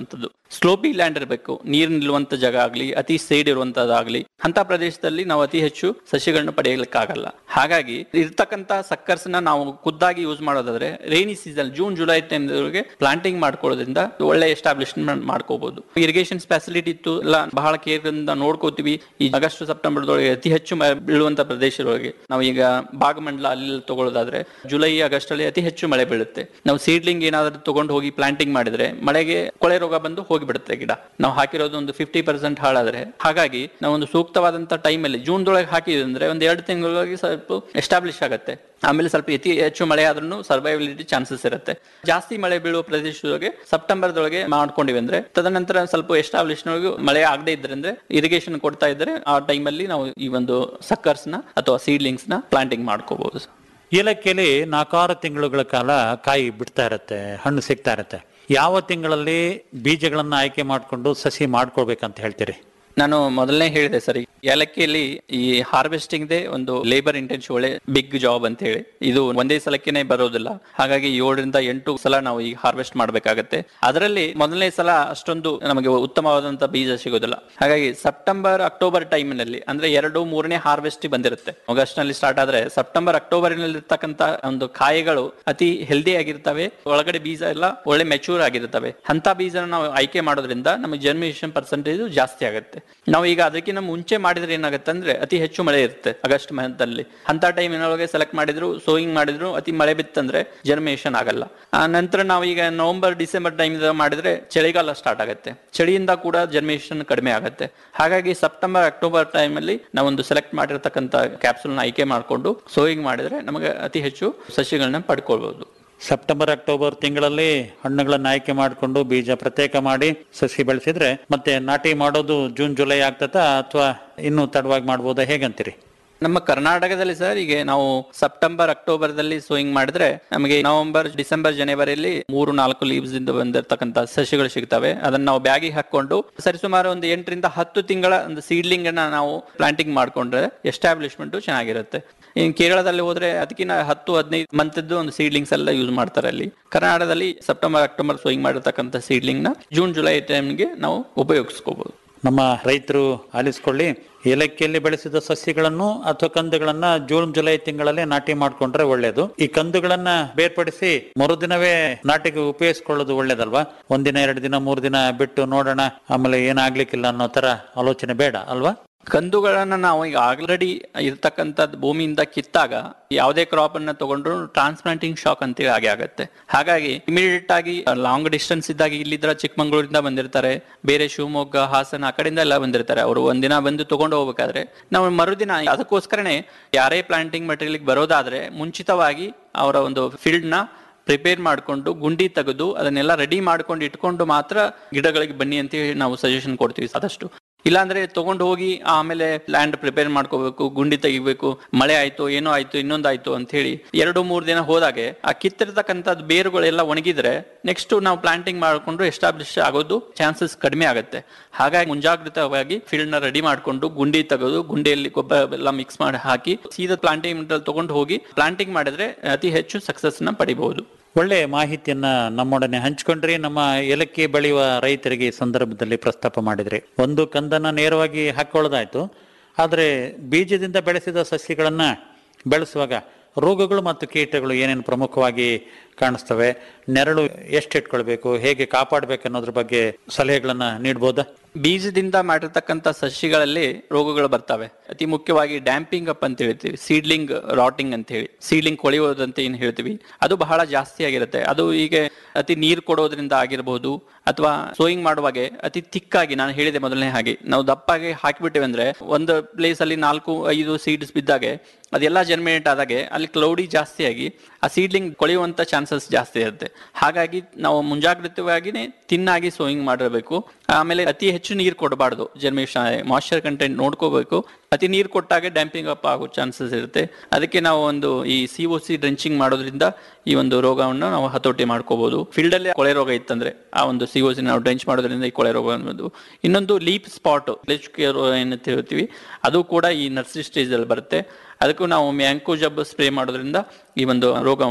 ಸ್ಲೋಪಿ ಲ್ಯಾಂಡ್ ಇರಬೇಕು ನೀರು ನಿಲ್ಲುವಂತ ಜಾಗ ಆಗ್ಲಿ ಅತಿ ಸೈಡ್ ಇರುವಂತದ್ದಾಗ್ಲಿ ಅಂತ ಪ್ರದೇಶದಲ್ಲಿ ನಾವು ಅತಿ ಹೆಚ್ಚು ಸಸ್ಯಗಳನ್ನ ಪಡೆಯಲಿಕ್ಕಾಗಲ್ಲ ಹಾಗಾಗಿ ಇರ್ತಕ್ಕಂತ ಸಕ್ಕರ್ಸ್ನ ನಾವು ಖುದ್ದಾಗಿ ಯೂಸ್ ಮಾಡೋದಾದ್ರೆ rainy season June July time planting ಮಾಡ್ಕೊಳ್ಳೋದ್ರಿಂದ ಒಳ್ಳೆ ಎಸ್ಟಾಬ್ಲಿಷ್ಮೆಂಟ್ ಮಾಡ್ಕೋಬಹುದು ಇರಿಗೇಷನ್ ಫೆಸಿಲಿಟಿ ಇತ್ತು ಎಲ್ಲ ಬಹಳ ಕೇರ್ ಇಂದ ನೋಡ್ಕೋತೀವಿ ಈ ಆಗಸ್ಟ್ ಸೆಪ್ಟೆಂಬರ್ದೊಳಗೆ ಅತಿ ಹೆಚ್ಚು ಮಳೆ ಬೀಳುವಂತ ಪ್ರದೇಶದೊಳಗೆ ನಾವು ಈಗ ಭಾಗಮಂಡಲ ಅಲ್ಲಿ ತಗೊಳ್ಳೋದಾದ್ರೆ ಜುಲೈ ಆಗಸ್ಟ್ ಅಲ್ಲಿ ಅತಿ ಹೆಚ್ಚು ಮಳೆ ಬೀಳುತ್ತೆ ನಾವು ಸೀಡ್ಲಿಂಗ್ ಏನಾದ್ರೂ ತಗೊಂಡು ಹೋಗಿ ಪ್ಲಾಂಟಿಂಗ್ ಮಾಡಿದ್ರೆ ಮಳೆಗೆ ಕೊಳೆ ರೋಗ ಬಂದು ಹೋಗಿಬಿಡುತ್ತೆ ಗಿಡ ನಾವು ಹಾಕಿರೋದು ಒಂದು ಫಿಫ್ಟಿ ಪರ್ಸೆಂಟ್ ಹಾಳಾದ್ರೆ ಹಾಗಾಗಿ ನಾವು ಒಂದು ಸೂಕ್ತವಾದಂತ ಟೈಮ್ ಅಲ್ಲಿ ಜೂನ್ ದೊಳಗೆ ಹಾಕಿದ್ವಿ ಅಂದ್ರೆ ಒಂದು ಎರಡು ತಿಂಗಳೊಳಗೆ ಸ್ವಲ್ಪ ಎಸ್ಟಾಬ್ಲಿಷ್ ಆಗುತ್ತೆ ಆಮೇಲೆ ಸ್ವಲ್ಪ ಅತಿ ಹೆಚ್ಚು ಮಳೆ ಆದ್ರೂ ಸರ್ವೈವಲಿಟಿ ಚಾನ್ಸಸ್ ಇರುತ್ತೆ ಜಾಸ್ತಿ ಮಳೆ ಬೀಳುವ ಪ್ರದೇಶದೊಳಗೆ ಸೆಪ್ಟೆಂಬರ್ದೊಳಗೆ ಮಾಡ್ಕೊಂಡಿವಿ ಅಂದ್ರೆ ತದನಂತರ ಸ್ವಲ್ಪ ಎಸ್ಟಾಬ್ಲಿಷ್ ಮಳೆ ಆಗದೆ ಇದ್ರೆ ಅಂದ್ರೆ ಇರಿಗೇಷನ್ ಕೊಡ್ತಾ ಇದ್ರೆ ಆ ಟೈಮಲ್ಲಿ ನಾವು ಈ ಒಂದು ಸಕ್ಕರ್ಸ್ ನ ಅಥವಾ ಸೀಡ್ಲಿಂಗ್ಸ್ ನ ಪ್ಲಾಂಟಿಂಗ್ ಮಾಡ್ಕೋಬಹುದು ಏಲಕ್ಕಿಯಲ್ಲಿ ನಾಲ್ಕಾರು ತಿಂಗಳುಗಳ ಕಾಲ ಕಾಯಿ ಬಿಡ್ತಾ ಇರತ್ತೆ ಹಣ್ಣು ಸಿಗ್ತಾ ಇರತ್ತೆ ಯಾವ ತಿಂಗಳಲ್ಲಿ ಬೀಜಗಳನ್ನ ಆಯ್ಕೆ ಮಾಡಿಕೊಂಡು ಸಸಿ ಮಾಡ್ಕೊಳ್ಬೇಕಂತ ಹೇಳ್ತೀರಿ ನಾನು ಮೊದಲನೇ ಹೇಳಿದೆ ಸರ್ ಈ ಏಲಕ್ಕಿಯಲ್ಲಿ ಈ ಹಾರ್ವೆಸ್ಟಿಂಗ್ ದೇ ಒಂದು ಲೇಬರ್ ಇಂಟೆನ್ಸಿವ್ ಒಳ್ಳೆ ಬಿಗ್ ಜಾಬ್ ಅಂತ ಹೇಳಿ ಇದು ಒಂದೇ ಸಲಕ್ಕೆನೆ ಬರೋದಿಲ್ಲ ಹಾಗಾಗಿ ಏಳರಿಂದ ಎಂಟು ಸಲ ನಾವು ಈ ಹಾರ್ವೆಸ್ಟ್ ಮಾಡ್ಬೇಕಾಗತ್ತೆ ಅದರಲ್ಲಿ ಮೊದಲನೇ ಸಲ ಅಷ್ಟೊಂದು ನಮಗೆ ಉತ್ತಮವಾದಂತ ಬೀಜ ಸಿಗೋದಿಲ್ಲ ಹಾಗಾಗಿ ಸೆಪ್ಟೆಂಬರ್ ಅಕ್ಟೋಬರ್ ಟೈಮ್ ನಲ್ಲಿ ಅಂದ್ರೆ ಎರಡು ಮೂರನೇ ಹಾರ್ವೆಸ್ಟ್ ಬಂದಿರುತ್ತೆ ಆಗಸ್ಟ್ ನಲ್ಲಿ ಸ್ಟಾರ್ಟ್ ಆದ್ರೆ ಸೆಪ್ಟೆಂಬರ್ ಅಕ್ಟೋಬರ್ ನಲ್ಲಿ ಇರ್ತಕ್ಕಂತ ಒಂದು ಕಾಯಿಗಳು ಅತಿ ಹೆಲ್ದಿ ಆಗಿರ್ತವೆ ಒಳಗಡೆ ಬೀಜ ಎಲ್ಲ ಒಳ್ಳೆ ಮೆಚೂರ್ ಆಗಿರ್ತವೆ ಅಂತ ಬೀಜನ ನಾವು ಆಯ್ಕೆ ಮಾಡೋದ್ರಿಂದ ನಮಗೆ ಜರ್ಮಿನೇಷನ್ ಪರ್ಸೆಂಟೇಜ್ ಜಾಸ್ತಿ ಆಗುತ್ತೆ ನಾವು ಈಗ ಅದಕ್ಕಿಂತ ಮುಂಚೆ ಮಾಡಿದ್ರೆ ಏನಾಗುತ್ತೆ ಅಂದ್ರೆ ಅತಿ ಹೆಚ್ಚು ಮಳೆ ಇರುತ್ತೆ ಆಗಸ್ಟ್ ಮಂತ್ ಅಲ್ಲಿ ಅಂತ ಟೈಮ್ ಒಳಗೆ ಸೆಲೆಕ್ಟ್ ಮಾಡಿದ್ರು ಸೋಯಿಂಗ್ ಮಾಡಿದ್ರು ಅತಿ ಮಳೆ ಬಿತ್ತಂದ್ರೆ ಜರ್ಮಿನೇಷನ್ ಆಗಲ್ಲ ಆ ನಂತರ ನಾವು ಈಗ ನವೆಂಬರ್ ಡಿಸೆಂಬರ್ ಟೈಮ್ ಮಾಡಿದ್ರೆ ಚಳಿಗಾಲ ಸ್ಟಾರ್ಟ್ ಆಗುತ್ತೆ ಚಳಿಯಿಂದ ಕೂಡ ಜರ್ಮಿನೇಷನ್ ಕಡಿಮೆ ಆಗುತ್ತೆ ಹಾಗಾಗಿ ಸೆಪ್ಟೆಂಬರ್ ಅಕ್ಟೋಬರ್ ಟೈಮ್ ಅಲ್ಲಿ ನಾವೊಂದು ಸೆಲೆಕ್ಟ್ ಮಾಡಿರ್ತಕ್ಕಂಥ ಕ್ಯಾಪ್ಸೂಲ್ ನ ಆಯ್ಕೆ ಮಾಡಿಕೊಂಡು ಸೋಯಿಂಗ್ ಮಾಡಿದ್ರೆ ನಮಗೆ ಅತಿ ಹೆಚ್ಚು ಸಸ್ಯಗಳನ್ನ ಪಡ್ಕೊಳ್ಬಹುದು ಸೆಪ್ಟೆಂಬರ್ ಅಕ್ಟೋಬರ್ ತಿಂಗಳಲ್ಲಿ ಹಣ್ಣುಗಳನ್ನ ಆಯ್ಕೆ ಮಾಡಿಕೊಂಡು ಬೀಜ ಪ್ರತ್ಯೇಕ ಮಾಡಿ ಸಸಿ ಬೆಳೆಸಿದ್ರೆ ಮತ್ತೆ ನಾಟಿ ಮಾಡೋದು ಜೂನ್ ಜುಲೈ ಆಗ್ತದಾ ಅಥವಾ ಇನ್ನೂ ತಡವಾಗಿ ಮಾಡ್ಬೋದಾ ಹೇಗಂತೀರಿ ನಮ್ಮ ಕರ್ನಾಟಕದಲ್ಲಿ ಸರ್ ಈಗ ನಾವು ಸೆಪ್ಟೆಂಬರ್ ಅಕ್ಟೋಬರ್ ದಲ್ಲಿ ಸೋಯಿಂಗ್ ಮಾಡಿದ್ರೆ ನಮಗೆ ನವೆಂಬರ್ ಡಿಸೆಂಬರ್ ಜನವರಿಯಲ್ಲಿ ಮೂರು ನಾಲ್ಕು ಲೀವ್ಸ್ ಇಂದ ಬಂದಿರತಕ್ಕಂತ ಸಸ್ಯಗಳು ಸಿಗ್ತವೆ ಅದನ್ನ ನಾವು ಬ್ಯಾಗಿಗೆ ಹಾಕೊಂಡು ಸರಿಸುಮಾರು ಒಂದು ಎಂಟರಿಂದ ಹತ್ತು ತಿಂಗಳ ಒಂದು ಸೀಡ್ಲಿಂಗ್ ಅನ್ನ ನಾವು ಪ್ಲಾಂಟಿಂಗ್ ಮಾಡ್ಕೊಂಡ್ರೆ ಎಸ್ಟಾಬ್ಲಿಷ್ಮೆಂಟ್ ಚೆನ್ನಾಗಿರುತ್ತೆ ಇನ್ ಕೇರಳದಲ್ಲಿ ಹೋದ್ರೆ ಅದಕ್ಕಿಂತ ಹತ್ತು ಹದಿನೈದು ಮಂತದ್ದು ಒಂದು ಸೀಡ್ಲಿಂಗ್ಸ್ ಎಲ್ಲ ಯೂಸ್ ಮಾಡ್ತಾರೆ ಅಲ್ಲಿ ಕರ್ನಾಟಕದಲ್ಲಿ ಸೆಪ್ಟೆಂಬರ್ ಅಕ್ಟೋಬರ್ ಸೋಯಿಂಗ್ ಮಾಡಿರ್ತಕ್ಕಂಥ ಸೀಡ್ಲಿಂಗ್ ನ ಜೂನ್ ಜುಲೈ ಟೈಮ್ಗೆ ನಾವು ಉಪಯೋಗಿಸ್ಕೋಬಹುದು ನಮ್ಮ ರೈತರು ಆಲಿಸ್ಕೊಳ್ಳಿ ಏಲಕ್ಕಿಯಲ್ಲಿ ಬೆಳೆಸಿದ ಸಸ್ಯಗಳನ್ನು ಅಥವಾ ಕಂದುಗಳನ್ನ ಜೂನ್ ಜುಲೈ ತಿಂಗಳಲ್ಲಿ ನಾಟಿ ಮಾಡ್ಕೊಂಡ್ರೆ ಒಳ್ಳೇದು ಈ ಕಂದುಗಳನ್ನ ಬೇರ್ಪಡಿಸಿ ಮರುದಿನವೇ ನಾಟಿಗೆ ಉಪಯೋಗಿಸ್ಕೊಳ್ಳೋದು ಒಳ್ಳೇದಲ್ವಾ ಒಂದಿನ ಎರಡು ದಿನ ಮೂರು ದಿನ ಬಿಟ್ಟು ನೋಡೋಣ ಆಮೇಲೆ ಏನಾಗ್ಲಿಕ್ಕಿಲ್ಲ ಅನ್ನೋ ತರ ಆಲೋಚನೆ ಬೇಡ ಅಲ್ವಾ ಕಂದುಗಳನ್ನ ನಾವು ಈಗ ಆಲ್ರೆಡಿ ಇರ್ತಕ್ಕಂಥದ್ದು ಭೂಮಿಯಿಂದ ಕಿತ್ತಾಗ ಯಾವುದೇ ಕ್ರಾಪ್ ಅನ್ನ ತಗೊಂಡ್ರು ಟ್ರಾನ್ಸ್ಪ್ಲಾಂಟಿಂಗ್ ಶಾಕ್ ಅಂತೇಳಿ ಹಾಗೆ ಆಗುತ್ತೆ ಹಾಗಾಗಿ ಇಮಿಡಿಯೇಟ್ ಆಗಿ ಲಾಂಗ್ ಡಿಸ್ಟೆನ್ಸ್ ಇದ್ದಾಗ ಇಲ್ಲಿದ್ರ ಚಿಕ್ಕಮಂಗ್ಳೂರಿಂದ ಬಂದಿರ್ತಾರೆ ಬೇರೆ ಶಿವಮೊಗ್ಗ ಹಾಸನ ಆ ಕಡೆಯಿಂದ ಎಲ್ಲ ಬಂದಿರ್ತಾರೆ ಅವರು ಒಂದಿನ ಬಂದು ತಗೊಂಡು ಹೋಗ್ಬೇಕಾದ್ರೆ ನಾವು ಮರುದಿನ ಅದಕ್ಕೋಸ್ಕರನೇ ಯಾರೇ ಪ್ಲಾಂಟಿಂಗ್ ಮೆಟೀರಿಯಲ್ ಬರೋದಾದ್ರೆ ಮುಂಚಿತವಾಗಿ ಅವರ ಒಂದು ಫೀಲ್ಡ್ ನ ಪ್ರಿಪೇರ್ ಮಾಡಿಕೊಂಡು ಗುಂಡಿ ತೆಗೆದು ಅದನ್ನೆಲ್ಲ ರೆಡಿ ಮಾಡ್ಕೊಂಡು ಇಟ್ಕೊಂಡು ಮಾತ್ರ ಗಿಡಗಳಿಗೆ ಬನ್ನಿ ಅಂತ ಹೇಳಿ ನಾವು ಸಜೆಷನ್ ಕೊಡ್ತೀವಿ ಆದಷ್ಟು ಇಲ್ಲಾಂದ್ರೆ ತಗೊಂಡು ಹೋಗಿ ಆಮೇಲೆ ಲ್ಯಾಂಡ್ ಪ್ರಿಪೇರ್ ಮಾಡ್ಕೋಬೇಕು ಗುಂಡಿ ತೆಗಿಬೇಕು ಮಳೆ ಆಯ್ತು ಏನೋ ಆಯ್ತು ಇನ್ನೊಂದು ಆಯ್ತು ಅಂತ ಹೇಳಿ ಎರಡು ಮೂರು ದಿನ ಹೋದಾಗೆ ಆ ಕಿತ್ತಿರ್ತಕ್ಕಂಥದ್ದು ಬೇರುಗಳೆಲ್ಲ ಒಣಗಿದ್ರೆ ನೆಕ್ಸ್ಟ್ ನಾವು ಪ್ಲಾಂಟಿಂಗ್ ಮಾಡ್ಕೊಂಡು ಎಸ್ಟಾಬ್ಲಿಷ್ ಆಗೋದು ಚಾನ್ಸಸ್ ಕಡಿಮೆ ಆಗುತ್ತೆ ಹಾಗಾಗಿ ಮುಂಜಾಗ್ರತವಾಗಿ ಫೀಲ್ಡ್ ನ ರೆಡಿ ಮಾಡ್ಕೊಂಡು ಗುಂಡಿ ತೆಗೆದು ಗುಂಡಿಯಲ್ಲಿ ಗೊಬ್ಬರ ಎಲ್ಲ ಮಿಕ್ಸ್ ಮಾಡಿ ಹಾಕಿ ಸೀದಾ ಪ್ಲಾಂಟಿಂಗ್ ಮೆಟೀರಿಯಲ್ ತಗೊಂಡು ಹೋಗಿ ಪ್ಲಾಂಟಿಂಗ್ ಮಾಡಿದ್ರೆ ಅತಿ ಹೆಚ್ಚು ಸಕ್ಸಸ್ ನ ಪಡಿಬಹುದು ಒಳ್ಳೆ ಮಾಹಿತಿಯನ್ನ ನಮ್ಮೊಡನೆ ಹಂಚ್ಕೊಂಡ್ರಿ ನಮ್ಮ ಏಲಕ್ಕಿ ಬೆಳೆಯುವ ರೈತರಿಗೆ ಈ ಸಂದರ್ಭದಲ್ಲಿ ಪ್ರಸ್ತಾಪ ಮಾಡಿದ್ರಿ ಒಂದು ಕಂದನ್ನ ನೇರವಾಗಿ ಹಾಕೊಳ್ಳೋದಾಯ್ತು ಆದ್ರೆ ಬೀಜದಿಂದ ಬೆಳೆಸಿದ ಸಸ್ಯಗಳನ್ನ ಬೆಳೆಸುವಾಗ ರೋಗಗಳು ಮತ್ತು ಕೀಟಗಳು ಏನೇನು ಪ್ರಮುಖವಾಗಿ ಕಾಣಿಸ್ತವೆ ನೆರಳು ಎಷ್ಟು ಇಟ್ಕೊಳ್ಬೇಕು ಹೇಗೆ ಕಾಪಾಡಬೇಕು ಅನ್ನೋದ್ರ ಬಗ್ಗೆ ಸಲಹೆಗಳನ್ನ ನೀಡ್ಬೋದಾ ಬೀಜದಿಂದ ಮಾಡಿರ್ತಕ್ಕಂಥ ಸಸ್ಯಗಳಲ್ಲಿ ರೋಗಗಳು ಬರ್ತವೆ ಅತಿ ಮುಖ್ಯವಾಗಿ ಡ್ಯಾಂಪಿಂಗ್ ಅಪ್ ಅಂತ ಹೇಳ್ತೀವಿ ಸೀಡ್ಲಿಂಗ್ ರಾಟಿಂಗ್ ಅಂತ ಹೇಳಿ ಸೀಡ್ಲಿಂಗ್ ಕೊಳೆಯೋದಂತ ಏನ್ ಹೇಳ್ತೀವಿ ಅದು ಬಹಳ ಜಾಸ್ತಿ ಆಗಿರುತ್ತೆ ಅದು ಈಗ ಅತಿ ನೀರು ಕೊಡೋದ್ರಿಂದ ಆಗಿರ್ಬೋದು ಅಥವಾ ಸೋಯಿಂಗ್ ಮಾಡುವಾಗೆ ಅತಿ ತಿಕ್ಕಾಗಿ ನಾನು ಹೇಳಿದೆ ಮೊದಲನೇ ಹಾಗೆ ನಾವು ದಪ್ಪಾಗಿ ಹಾಕಿಬಿಟ್ಟಿವೆ ಅಂದ್ರೆ ಒಂದು ಪ್ಲೇಸ್ ಅಲ್ಲಿ ನಾಲ್ಕು ಐದು ಸೀಡ್ಸ್ ಬಿದ್ದಾಗೆ ಅದೆಲ್ಲ ಜರ್ಮಿನೇಟ್ ಆದಾಗೆ ಅಲ್ಲಿ ಕ್ಲೌಡಿ ಜಾಸ್ತಿ ಆಗಿ ಆ ಸೀಡ್ಲಿಂಗ್ ಕೊಳೆಯುವಂತ ಚಾನ್ಸಸ್ ಜಾಸ್ತಿ ಇರುತ್ತೆ ಹಾಗಾಗಿ ನಾವು ಮುಂಜಾಗ್ರತವಾಗಿನೇ ತಿನ್ನಾಗಿ ಸೋಯಿಂಗ್ ಮಾಡಿರಬೇಕು ಆಮೇಲೆ ಅತಿ ಹೆಚ್ಚು ನೀರು ಕೊಡಬಾರ್ದು ಜರ್ಮಿನೇಷನ್ ಮಾಯ್ಚರ್ ಕಂಟೆಂಟ್ ನೋಡ್ಕೋಬೇಕು ಅತಿ ನೀರು ಕೊಟ್ಟಾಗ ಡ್ಯಾಂಪಿಂಗ್ ಅಪ್ ಆಗೋ ಚಾನ್ಸಸ್ ಇರುತ್ತೆ ಅದಕ್ಕೆ ನಾವು ಒಂದು ಈ ಸಿ ಒ ಸಿ ಡ್ರೆಂಚಿಂಗ್ ಮಾಡೋದ್ರಿಂದ ಈ ಒಂದು ರೋಗವನ್ನು ನಾವು ಹತೋಟಿ ಮಾಡ್ಕೋಬಹುದು ಫೀಲ್ಡ್ ಅಲ್ಲಿ ಕೊಳೆ ರೋಗ ಇತ್ತಂದ್ರೆ ಆ ಒಂದು ಸಿ ಒ ಸಿ ನಾವು ಡ್ರೆಂಚ್ ಮಾಡೋದ್ರಿಂದ ಈ ಕೊಳೆ ರೋಗ ಅನ್ನೋದು ಇನ್ನೊಂದು ಲೀಪ್ ಸ್ಪಾಟ್ ಏನಂತ ಹೇಳ್ತೀವಿ ಅದು ಕೂಡ ಈ ನರ್ಸರಿ ಸ್ಟೇಜ್ ಅಲ್ಲಿ ಬರುತ್ತೆ ಅದಕ್ಕೂ ನಾವು ಮ್ಯಾಂಕೋ ಜಬ್ ಸ್ಪ್ರೇ ಮಾಡೋದ್ರಿಂದ ಈ ಒಂದು ರೋಗವನ್ನು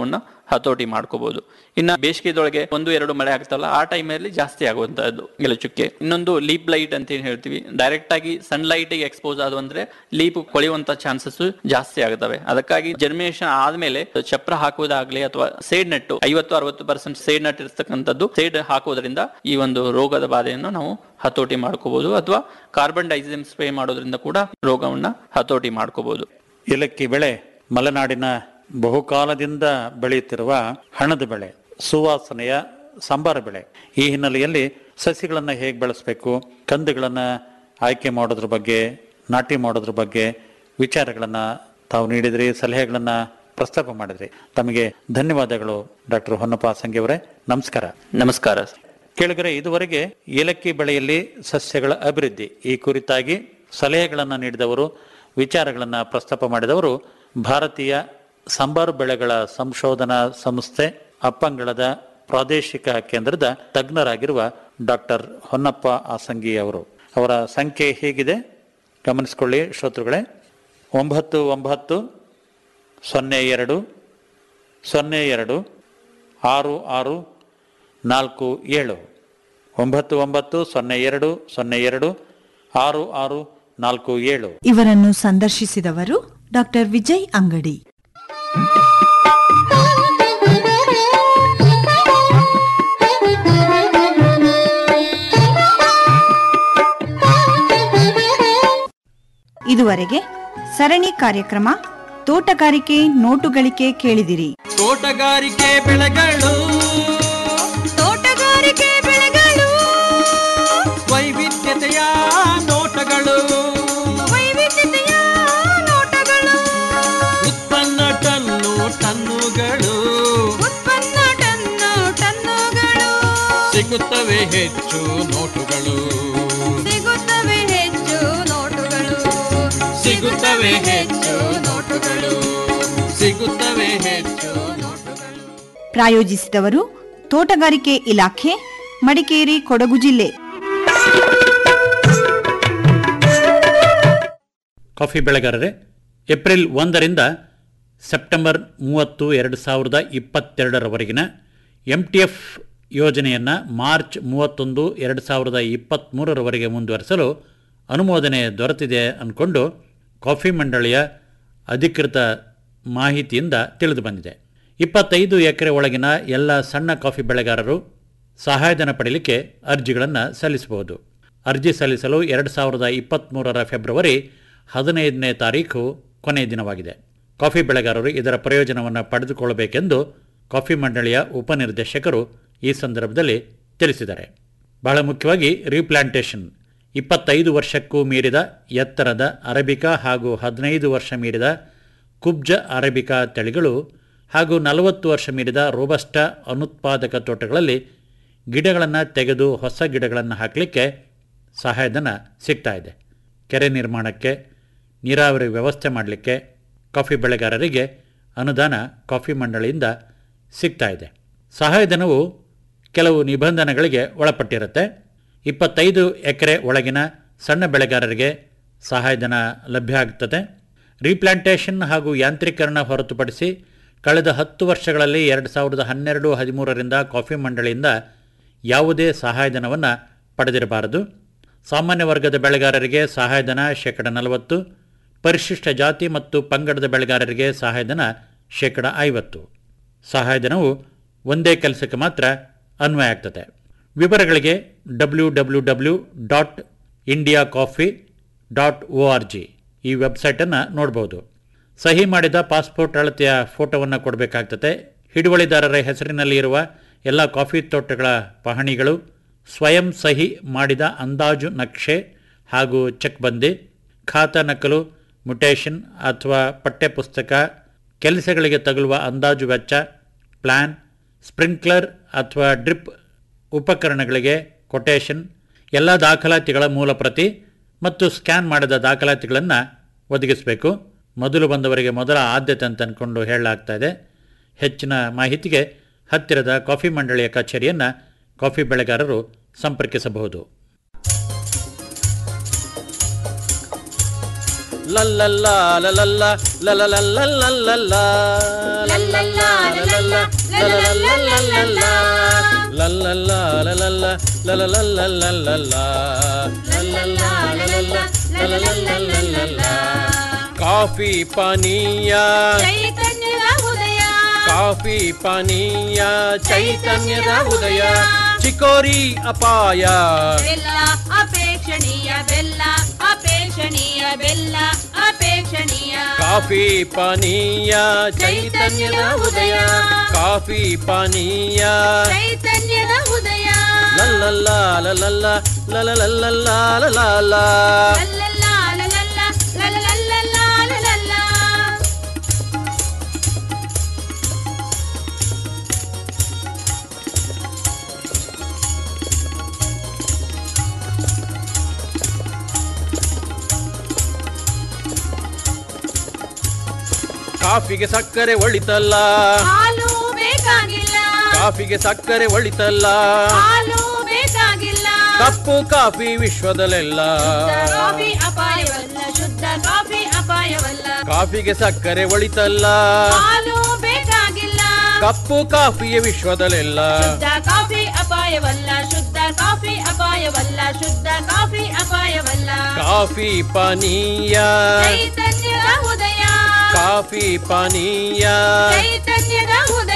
ಹತೋಟಿ ಮಾಡ್ಕೋಬಹುದು ಇನ್ನ ಬೇಸಿಗೆದೊಳಗೆ ಒಂದು ಎರಡು ಮಳೆ ಆಗ್ತಲ್ಲ ಆ ಟೈಮಲ್ಲಿ ಜಾಸ್ತಿ ಆಗುವಂತಹದ್ದು ಎಲೆಚುಕ್ಕೆ ಇನ್ನೊಂದು ಲೀಪ್ ಲೈಟ್ ಅಂತ ಏನ್ ಹೇಳ್ತೀವಿ ಡೈರೆಕ್ಟ್ ಆಗಿ ಸನ್ಲೈಟ್ ಗೆ ಎಕ್ಸ್ಪೋಸ್ ಆದ ಅಂದ್ರೆ ಲೀಪ್ ಕೊಳೆಯುವಂತ ಚಾನ್ಸಸ್ ಜಾಸ್ತಿ ಆಗುತ್ತವೆ ಅದಕ್ಕಾಗಿ ಜರ್ಮಿನೇಷನ್ ಆದ್ಮೇಲೆ ಚಪ್ರ ಹಾಕುವುದಾಗ್ಲಿ ಅಥವಾ ಸೇಡ್ ನೆಟ್ಟು ಐವತ್ತು ಅರವತ್ತು ಪರ್ಸೆಂಟ್ ಸೇಡ್ ನೆಟ್ ಇರ್ತಕ್ಕಂಥದ್ದು ಸೇಡ್ ಹಾಕುವುದರಿಂದ ಈ ಒಂದು ರೋಗದ ಬಾಧೆಯನ್ನು ನಾವು ಹತೋಟಿ ಮಾಡ್ಕೋಬಹುದು ಅಥವಾ ಕಾರ್ಬನ್ ಡೈಸಿಮ್ ಸ್ಪ್ರೇ ಮಾಡೋದ್ರಿಂದ ಕೂಡ ರೋಗವನ್ನ ಹತೋಟಿ ಮಾಡ್ಕೋಬಹುದು ಏಲಕ್ಕಿ ಬೆಳೆ ಮಲೆನಾಡಿನ ಬಹುಕಾಲದಿಂದ ಬೆಳೆಯುತ್ತಿರುವ ಹಣದ ಬೆಳೆ ಸುವಾಸನೆಯ ಸಂಬಾರ ಬೆಳೆ ಈ ಹಿನ್ನೆಲೆಯಲ್ಲಿ ಸಸಿಗಳನ್ನು ಹೇಗೆ ಬೆಳೆಸಬೇಕು ಕಂದುಗಳನ್ನು ಆಯ್ಕೆ ಮಾಡೋದ್ರ ಬಗ್ಗೆ ನಾಟಿ ಮಾಡೋದ್ರ ಬಗ್ಗೆ ವಿಚಾರಗಳನ್ನು ತಾವು ನೀಡಿದ್ರಿ ಸಲಹೆಗಳನ್ನು ಪ್ರಸ್ತಾಪ ಮಾಡಿದ್ರಿ ತಮಗೆ ಧನ್ಯವಾದಗಳು ಡಾಕ್ಟರ್ ಹೊನ್ನಪ್ಪ ಸಂಗಿ ಅವರೇ ನಮಸ್ಕಾರ ನಮಸ್ಕಾರ ಕೇಳಿದರೆ ಇದುವರೆಗೆ ಏಲಕ್ಕಿ ಬೆಳೆಯಲ್ಲಿ ಸಸ್ಯಗಳ ಅಭಿವೃದ್ಧಿ ಈ ಕುರಿತಾಗಿ ಸಲಹೆಗಳನ್ನು ನೀಡಿದವರು ವಿಚಾರಗಳನ್ನು ಪ್ರಸ್ತಾಪ ಮಾಡಿದವರು ಭಾರತೀಯ ಸಂಬಾರು ಬೆಳೆಗಳ ಸಂಶೋಧನಾ ಸಂಸ್ಥೆ ಅಪ್ಪಂಗಳದ ಪ್ರಾದೇಶಿಕ ಕೇಂದ್ರದ ತಜ್ಞರಾಗಿರುವ ಡಾಕ್ಟರ್ ಹೊನ್ನಪ್ಪ ಆಸಂಗಿ ಅವರು ಅವರ ಸಂಖ್ಯೆ ಹೀಗಿದೆ ಗಮನಿಸಿಕೊಳ್ಳಿ ಶ್ರೋತೃಗಳೇ ಒಂಬತ್ತು ಒಂಬತ್ತು ಸೊನ್ನೆ ಎರಡು ಸೊನ್ನೆ ಎರಡು ಆರು ಆರು ನಾಲ್ಕು ಏಳು ಒಂಬತ್ತು ಒಂಬತ್ತು ಸೊನ್ನೆ ಎರಡು ಸೊನ್ನೆ ಎರಡು ಆರು ಆರು ನಾಲ್ಕು ಏಳು ಇವರನ್ನು ಸಂದರ್ಶಿಸಿದವರು ಡಾಕ್ಟರ್ ವಿಜಯ್ ಅಂಗಡಿ ಇದುವರೆಗೆ ಸರಣಿ ಕಾರ್ಯಕ್ರಮ ತೋಟಗಾರಿಕೆ ನೋಟುಗಳಿಕೆ ಕೇಳಿದಿರಿ ತೋಟಗಾರಿಕೆ ಬೆಳೆಗಳು ತೋಟಗಾರಿಕೆ ಬೆಳೆಗಳು ವೈವಿಧ್ಯತೆಯ ನೋಟಗಳು ವೈವಿಧ್ಯತೆಯ ನೋಟಗಳು ಉತ್ಪನ್ನ ಟನ್ನು ಟನ್ನುಗಳು ಉತ್ಪನ್ನ ಟನ್ನು ಟನ್ನುಗಳು ಸಿಗುತ್ತವೆ ಹೆಚ್ಚು ನೋಟುಗಳು ಸಿಗುತ್ತವೆ ಹೆಚ್ಚು ನೋಟುಗಳು ಸಿಗುತ್ತವೆ ಹೆಚ್ಚು ನೋಟುಗಳು ಸಿಗುತ್ತವೆ ಹೆಚ್ಚು ನೋಟುಗಳು ಪ್ರಾಯೋಜಿಸಿದವರು ತೋಟಗಾರಿಕೆ ಇಲಾಖೆ ಮಡಿಕೇರಿ ಕೊಡಗು ಜಿಲ್ಲೆ ಕಾಫಿ ಬೆಳೆಗಾರರೇ ಏಪ್ರಿಲ್ ಒಂದರಿಂದ ಸೆಪ್ಟೆಂಬರ್ ಮೂವತ್ತು ಎರಡು ಸಾವಿರದ ಇಪ್ಪತ್ತೆರಡರವರೆಗಿನ ಎಂ ಟಿ ಎಫ್ ಯೋಜನೆಯನ್ನು ಮಾರ್ಚ್ ಮೂವತ್ತೊಂದು ಎರಡು ಸಾವಿರದ ಇಪ್ಪತ್ತ್ಮೂರರವರೆಗೆ ಮುಂದುವರೆಸಲು ಅನುಮೋದನೆ ದೊರೆತಿದೆ ಅಂದ್ಕೊಂಡು ಕಾಫಿ ಮಂಡಳಿಯ ಅಧಿಕೃತ ಮಾಹಿತಿಯಿಂದ ತಿಳಿದು ಬಂದಿದೆ ಇಪ್ಪತ್ತೈದು ಎಕರೆ ಒಳಗಿನ ಎಲ್ಲ ಸಣ್ಣ ಕಾಫಿ ಬೆಳೆಗಾರರು ಸಹಾಯಧನ ಪಡೆಯಲಿಕ್ಕೆ ಅರ್ಜಿಗಳನ್ನು ಸಲ್ಲಿಸಬಹುದು ಅರ್ಜಿ ಸಲ್ಲಿಸಲು ಎರಡು ಸಾವಿರದ ಇಪ್ಪತ್ತ್ಮೂರರ ಫೆಬ್ರವರಿ ಹದಿನೈದನೇ ತಾರೀಖು ಕೊನೆಯ ದಿನವಾಗಿದೆ ಕಾಫಿ ಬೆಳೆಗಾರರು ಇದರ ಪ್ರಯೋಜನವನ್ನು ಪಡೆದುಕೊಳ್ಳಬೇಕೆಂದು ಕಾಫಿ ಮಂಡಳಿಯ ಉಪನಿರ್ದೇಶಕರು ಈ ಸಂದರ್ಭದಲ್ಲಿ ತಿಳಿಸಿದ್ದಾರೆ ಬಹಳ ಮುಖ್ಯವಾಗಿ ರೀಪ್ಲಾಂಟೇಷನ್ ಇಪ್ಪತ್ತೈದು ವರ್ಷಕ್ಕೂ ಮೀರಿದ ಎತ್ತರದ ಅರಬಿಕಾ ಹಾಗೂ ಹದಿನೈದು ವರ್ಷ ಮೀರಿದ ಕುಬ್ಜ ಅರಬಿಕಾ ತಳಿಗಳು ಹಾಗೂ ನಲವತ್ತು ವರ್ಷ ಮೀರಿದ ರೋಬಸ್ಟ ಅನುತ್ಪಾದಕ ತೋಟಗಳಲ್ಲಿ ಗಿಡಗಳನ್ನು ತೆಗೆದು ಹೊಸ ಗಿಡಗಳನ್ನು ಹಾಕಲಿಕ್ಕೆ ಸಹಾಯಧನ ಸಿಗ್ತಾ ಇದೆ ಕೆರೆ ನಿರ್ಮಾಣಕ್ಕೆ ನೀರಾವರಿ ವ್ಯವಸ್ಥೆ ಮಾಡಲಿಕ್ಕೆ ಕಾಫಿ ಬೆಳೆಗಾರರಿಗೆ ಅನುದಾನ ಕಾಫಿ ಮಂಡಳಿಯಿಂದ ಸಿಗ್ತಾ ಇದೆ ಸಹಾಯಧನವು ಕೆಲವು ನಿಬಂಧನೆಗಳಿಗೆ ಒಳಪಟ್ಟಿರುತ್ತೆ ಇಪ್ಪತ್ತೈದು ಎಕರೆ ಒಳಗಿನ ಸಣ್ಣ ಬೆಳೆಗಾರರಿಗೆ ಸಹಾಯಧನ ಲಭ್ಯ ಆಗ್ತದೆ ರೀಪ್ಲಾಂಟೇಷನ್ ಹಾಗೂ ಯಾಂತ್ರೀಕರಣ ಹೊರತುಪಡಿಸಿ ಕಳೆದ ಹತ್ತು ವರ್ಷಗಳಲ್ಲಿ ಎರಡು ಸಾವಿರದ ಹನ್ನೆರಡು ಹದಿಮೂರರಿಂದ ಕಾಫಿ ಮಂಡಳಿಯಿಂದ ಯಾವುದೇ ಸಹಾಯಧನವನ್ನು ಪಡೆದಿರಬಾರದು ಸಾಮಾನ್ಯ ವರ್ಗದ ಬೆಳೆಗಾರರಿಗೆ ಸಹಾಯಧನ ಶೇಕಡ ನಲವತ್ತು ಪರಿಶಿಷ್ಟ ಜಾತಿ ಮತ್ತು ಪಂಗಡದ ಬೆಳೆಗಾರರಿಗೆ ಸಹಾಯಧನ ಶೇಕಡ ಐವತ್ತು ಸಹಾಯಧನವು ಒಂದೇ ಕೆಲಸಕ್ಕೆ ಮಾತ್ರ ಅನ್ವಯ ಆಗ್ತದೆ ವಿವರಗಳಿಗೆ W W W dot India coffee dot O R G ಈ ವೆಬ್ಸೈಟನ್ನು ನೋಡ್ಬೋದು ಸಹಿ ಮಾಡಿದ ಪಾಸ್ಪೋರ್ಟ್ ಅಳತೆಯ ಫೋಟೋವನ್ನು ಕೊಡಬೇಕಾಗ್ತದೆ ಹಿಡುವಳಿದಾರರ ಹೆಸರಿನಲ್ಲಿ ಇರುವ ಎಲ್ಲ ಕಾಫಿ ತೋಟಗಳ ಪಹಣಿಗಳು ಸ್ವಯಂ ಸಹಿ ಮಾಡಿದ ಅಂದಾಜು ನಕ್ಷೆ ಹಾಗೂ ಚೆಕ್ ಬಂದಿ ಖಾತಾ ನಕಲು ಮುಟೇಷನ್ ಅಥವಾ ಪಠ್ಯಪುಸ್ತಕ ಕೆಲಸಗಳಿಗೆ ತಗುಲುವ ಅಂದಾಜು ವೆಚ್ಚ ಪ್ಲ್ಯಾನ್ ಸ್ಪ್ರಿಂಕ್ಲರ್ ಅಥವಾ ಡ್ರಿಪ್ ಉಪಕರಣಗಳಿಗೆ ಕೊಟೇಷನ್ ಎಲ್ಲ ದಾಖಲಾತಿಗಳ ಮೂಲ ಪ್ರತಿ ಮತ್ತು ಸ್ಕ್ಯಾನ್ ಮಾಡಿದ ದಾಖಲಾತಿಗಳನ್ನು ಒದಗಿಸಬೇಕು ಮೊದಲು ಬಂದವರಿಗೆ ಮೊದಲ ಆದ್ಯತೆ ಅಂತ ಅಂದ್ಕೊಂಡು ಹೇಳಲಾಗ್ತಾ ಇದೆ ಹೆಚ್ಚಿನ ಮಾಹಿತಿಗೆ ಹತ್ತಿರದ ಕಾಫಿ ಮಂಡಳಿಯ ಕಚೇರಿಯನ್ನು ಕಾಫಿ ಬೆಳೆಗಾರರು ಸಂಪರ್ಕಿಸಬಹುದು ಲಲ್ಲಲ್ಲ ಲಲಲ್ಲ ಲಲಲಲ್ಲಲ್ಲಲ್ಲ ಲಲ್ಲಲ್ಲ ಲಲಲ್ಲ ಕಾಫಿ ಪಾನೀಯ ಚೈತನ್ಯದ ಉದಯ ಕಾಫಿ ಪಾನೀಯ ಚೈತನ್ಯದ ಉದಯ ಚಿಕೋರಿ ಅಪಾಯ ಬೆಲ್ಲ ಅಪೇಕ್ಷಣೀಯ ಬೆಲ್ಲ ಅಪೇಕ್ಷಣೀಯ ಬೆಲ್ಲ ಅಪೇಕ್ಷಣೀಯ ಕಾಫಿ ಪಾನೀಯ ಚೈತನ್ಯದ ಉದಯ ಕಾಫಿ ಪಾನೀಯ ಚೈತನ್ಯದ ಉದಯ ಲಲ್ಲಲ್ಲ ಲಲಲ್ಲ ಲಲಲಲ್ಲಲ್ಲ ಲಲಲ್ಲ ಲಲ್ಲಲ್ಲ ಲಲಲ್ಲ ಲಲಲಲ್ಲಲ್ಲ ಲಲಲ್ಲ ಕಾಫಿಗೆ ಸಕ್ಕರೆ ಒಳಿತಲ್ಲ ಹಾಲು ಬೇಕಾಗಿಲ್ಲ ಕಾಫಿಗೆ ಸಕ್ಕರೆ ಒಳಿತಲ್ಲ ಹಾಲು ಬೇಕಾಗಿಲ್ಲ ಕಪ್ಪು ಕಾಫಿ ವಿಶ್ವದಲ್ಲೆಲ್ಲ ಶುದ್ಧ ಕಾಫಿ ಅಪಾಯವಲ್ಲ ಶುದ್ಧ ಕಾಫಿ ಅಪಾಯವಲ್ಲ ಕಾಫಿಗೆ ಸಕ್ಕರೆ ಒಳಿತಲ್ಲ ಹಾಲು ಬೇಕಾಗಿಲ್ಲ ಕಪ್ಪು ಕಾಫಿಯ ವಿಶ್ವದಲ್ಲೆಲ್ಲ ಶುದ್ಧ ಕಾಫಿ ಅಪಾಯವಲ್ಲ ಶುದ್ಧ ಕಾಫಿ ಅಪಾಯವಲ್ಲ ಶುದ್ಧ ಕಾಫಿ ಅಪಾಯವಲ್ಲ ಕಾಫಿ ಪಾನೀಯ ಚೈತನ್ಯದ ಉದಯ ಕಾಫಿ ಪಾನೀಯ ಚೈತನ್ಯದ ಉದಯ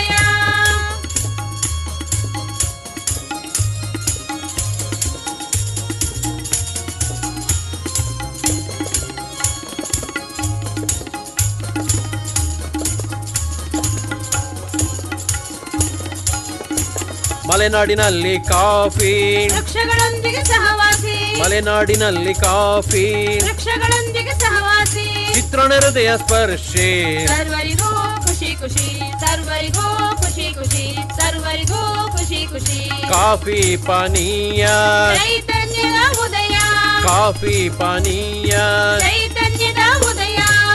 ಮಲೆನಾಡಿನಲ್ಲಿ ಕಾಫಿ ವೃಕ್ಷಗಳೊಂದಿಗೆ ಸಹವಾಸಿ ಮಲೆನಾಡಿನಲ್ಲಿ ಕಾಫಿ ವೃಕ್ಷಗಳೊಂದಿಗೆ ಸಹವಾಸಿ ಚಿತ್ರಣ ಹೃದಯ ಸ್ಪರ್ಶಿ ಸರ್ವರಿಗೂ ಖುಷಿ ಖುಷಿ ಸರ್ವರಿಗೂ ಖುಷಿ ಖುಷಿ ಸರ್ವರಿಗೂ ಖುಷಿ ಖುಷಿ ಕಾಫಿ ಪಾನೀಯ ಚೈತನ್ಯದ ಉದಯ ಕಾಫಿ ಪಾನೀಯ ಚೈತನ್ಯದ ಉದಯ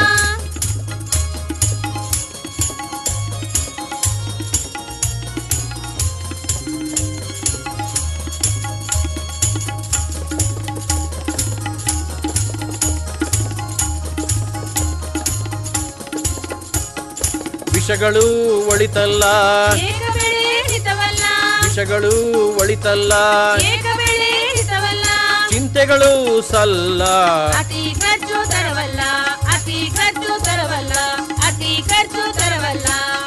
ವಿಷಗಳು ಒಳಿತಲ್ಲ ಏಕ ಬೆಳೆ ಹಿತವಲ್ಲ ವಿಷಗಳು ಒಳಿತಲ್ಲ ಏಕ ಬೆಳೆ ಹಿತವಲ್ಲ ಚಿಂತೆಗಳು ಸಲ್ಲ ಅತಿ ಖರ್ಚು ತರವಲ್ಲ ಅತಿ ಖರ್ಚು ತರವಲ್ಲ ಅತಿ ಖರ್ಚು ತರವಲ್ಲ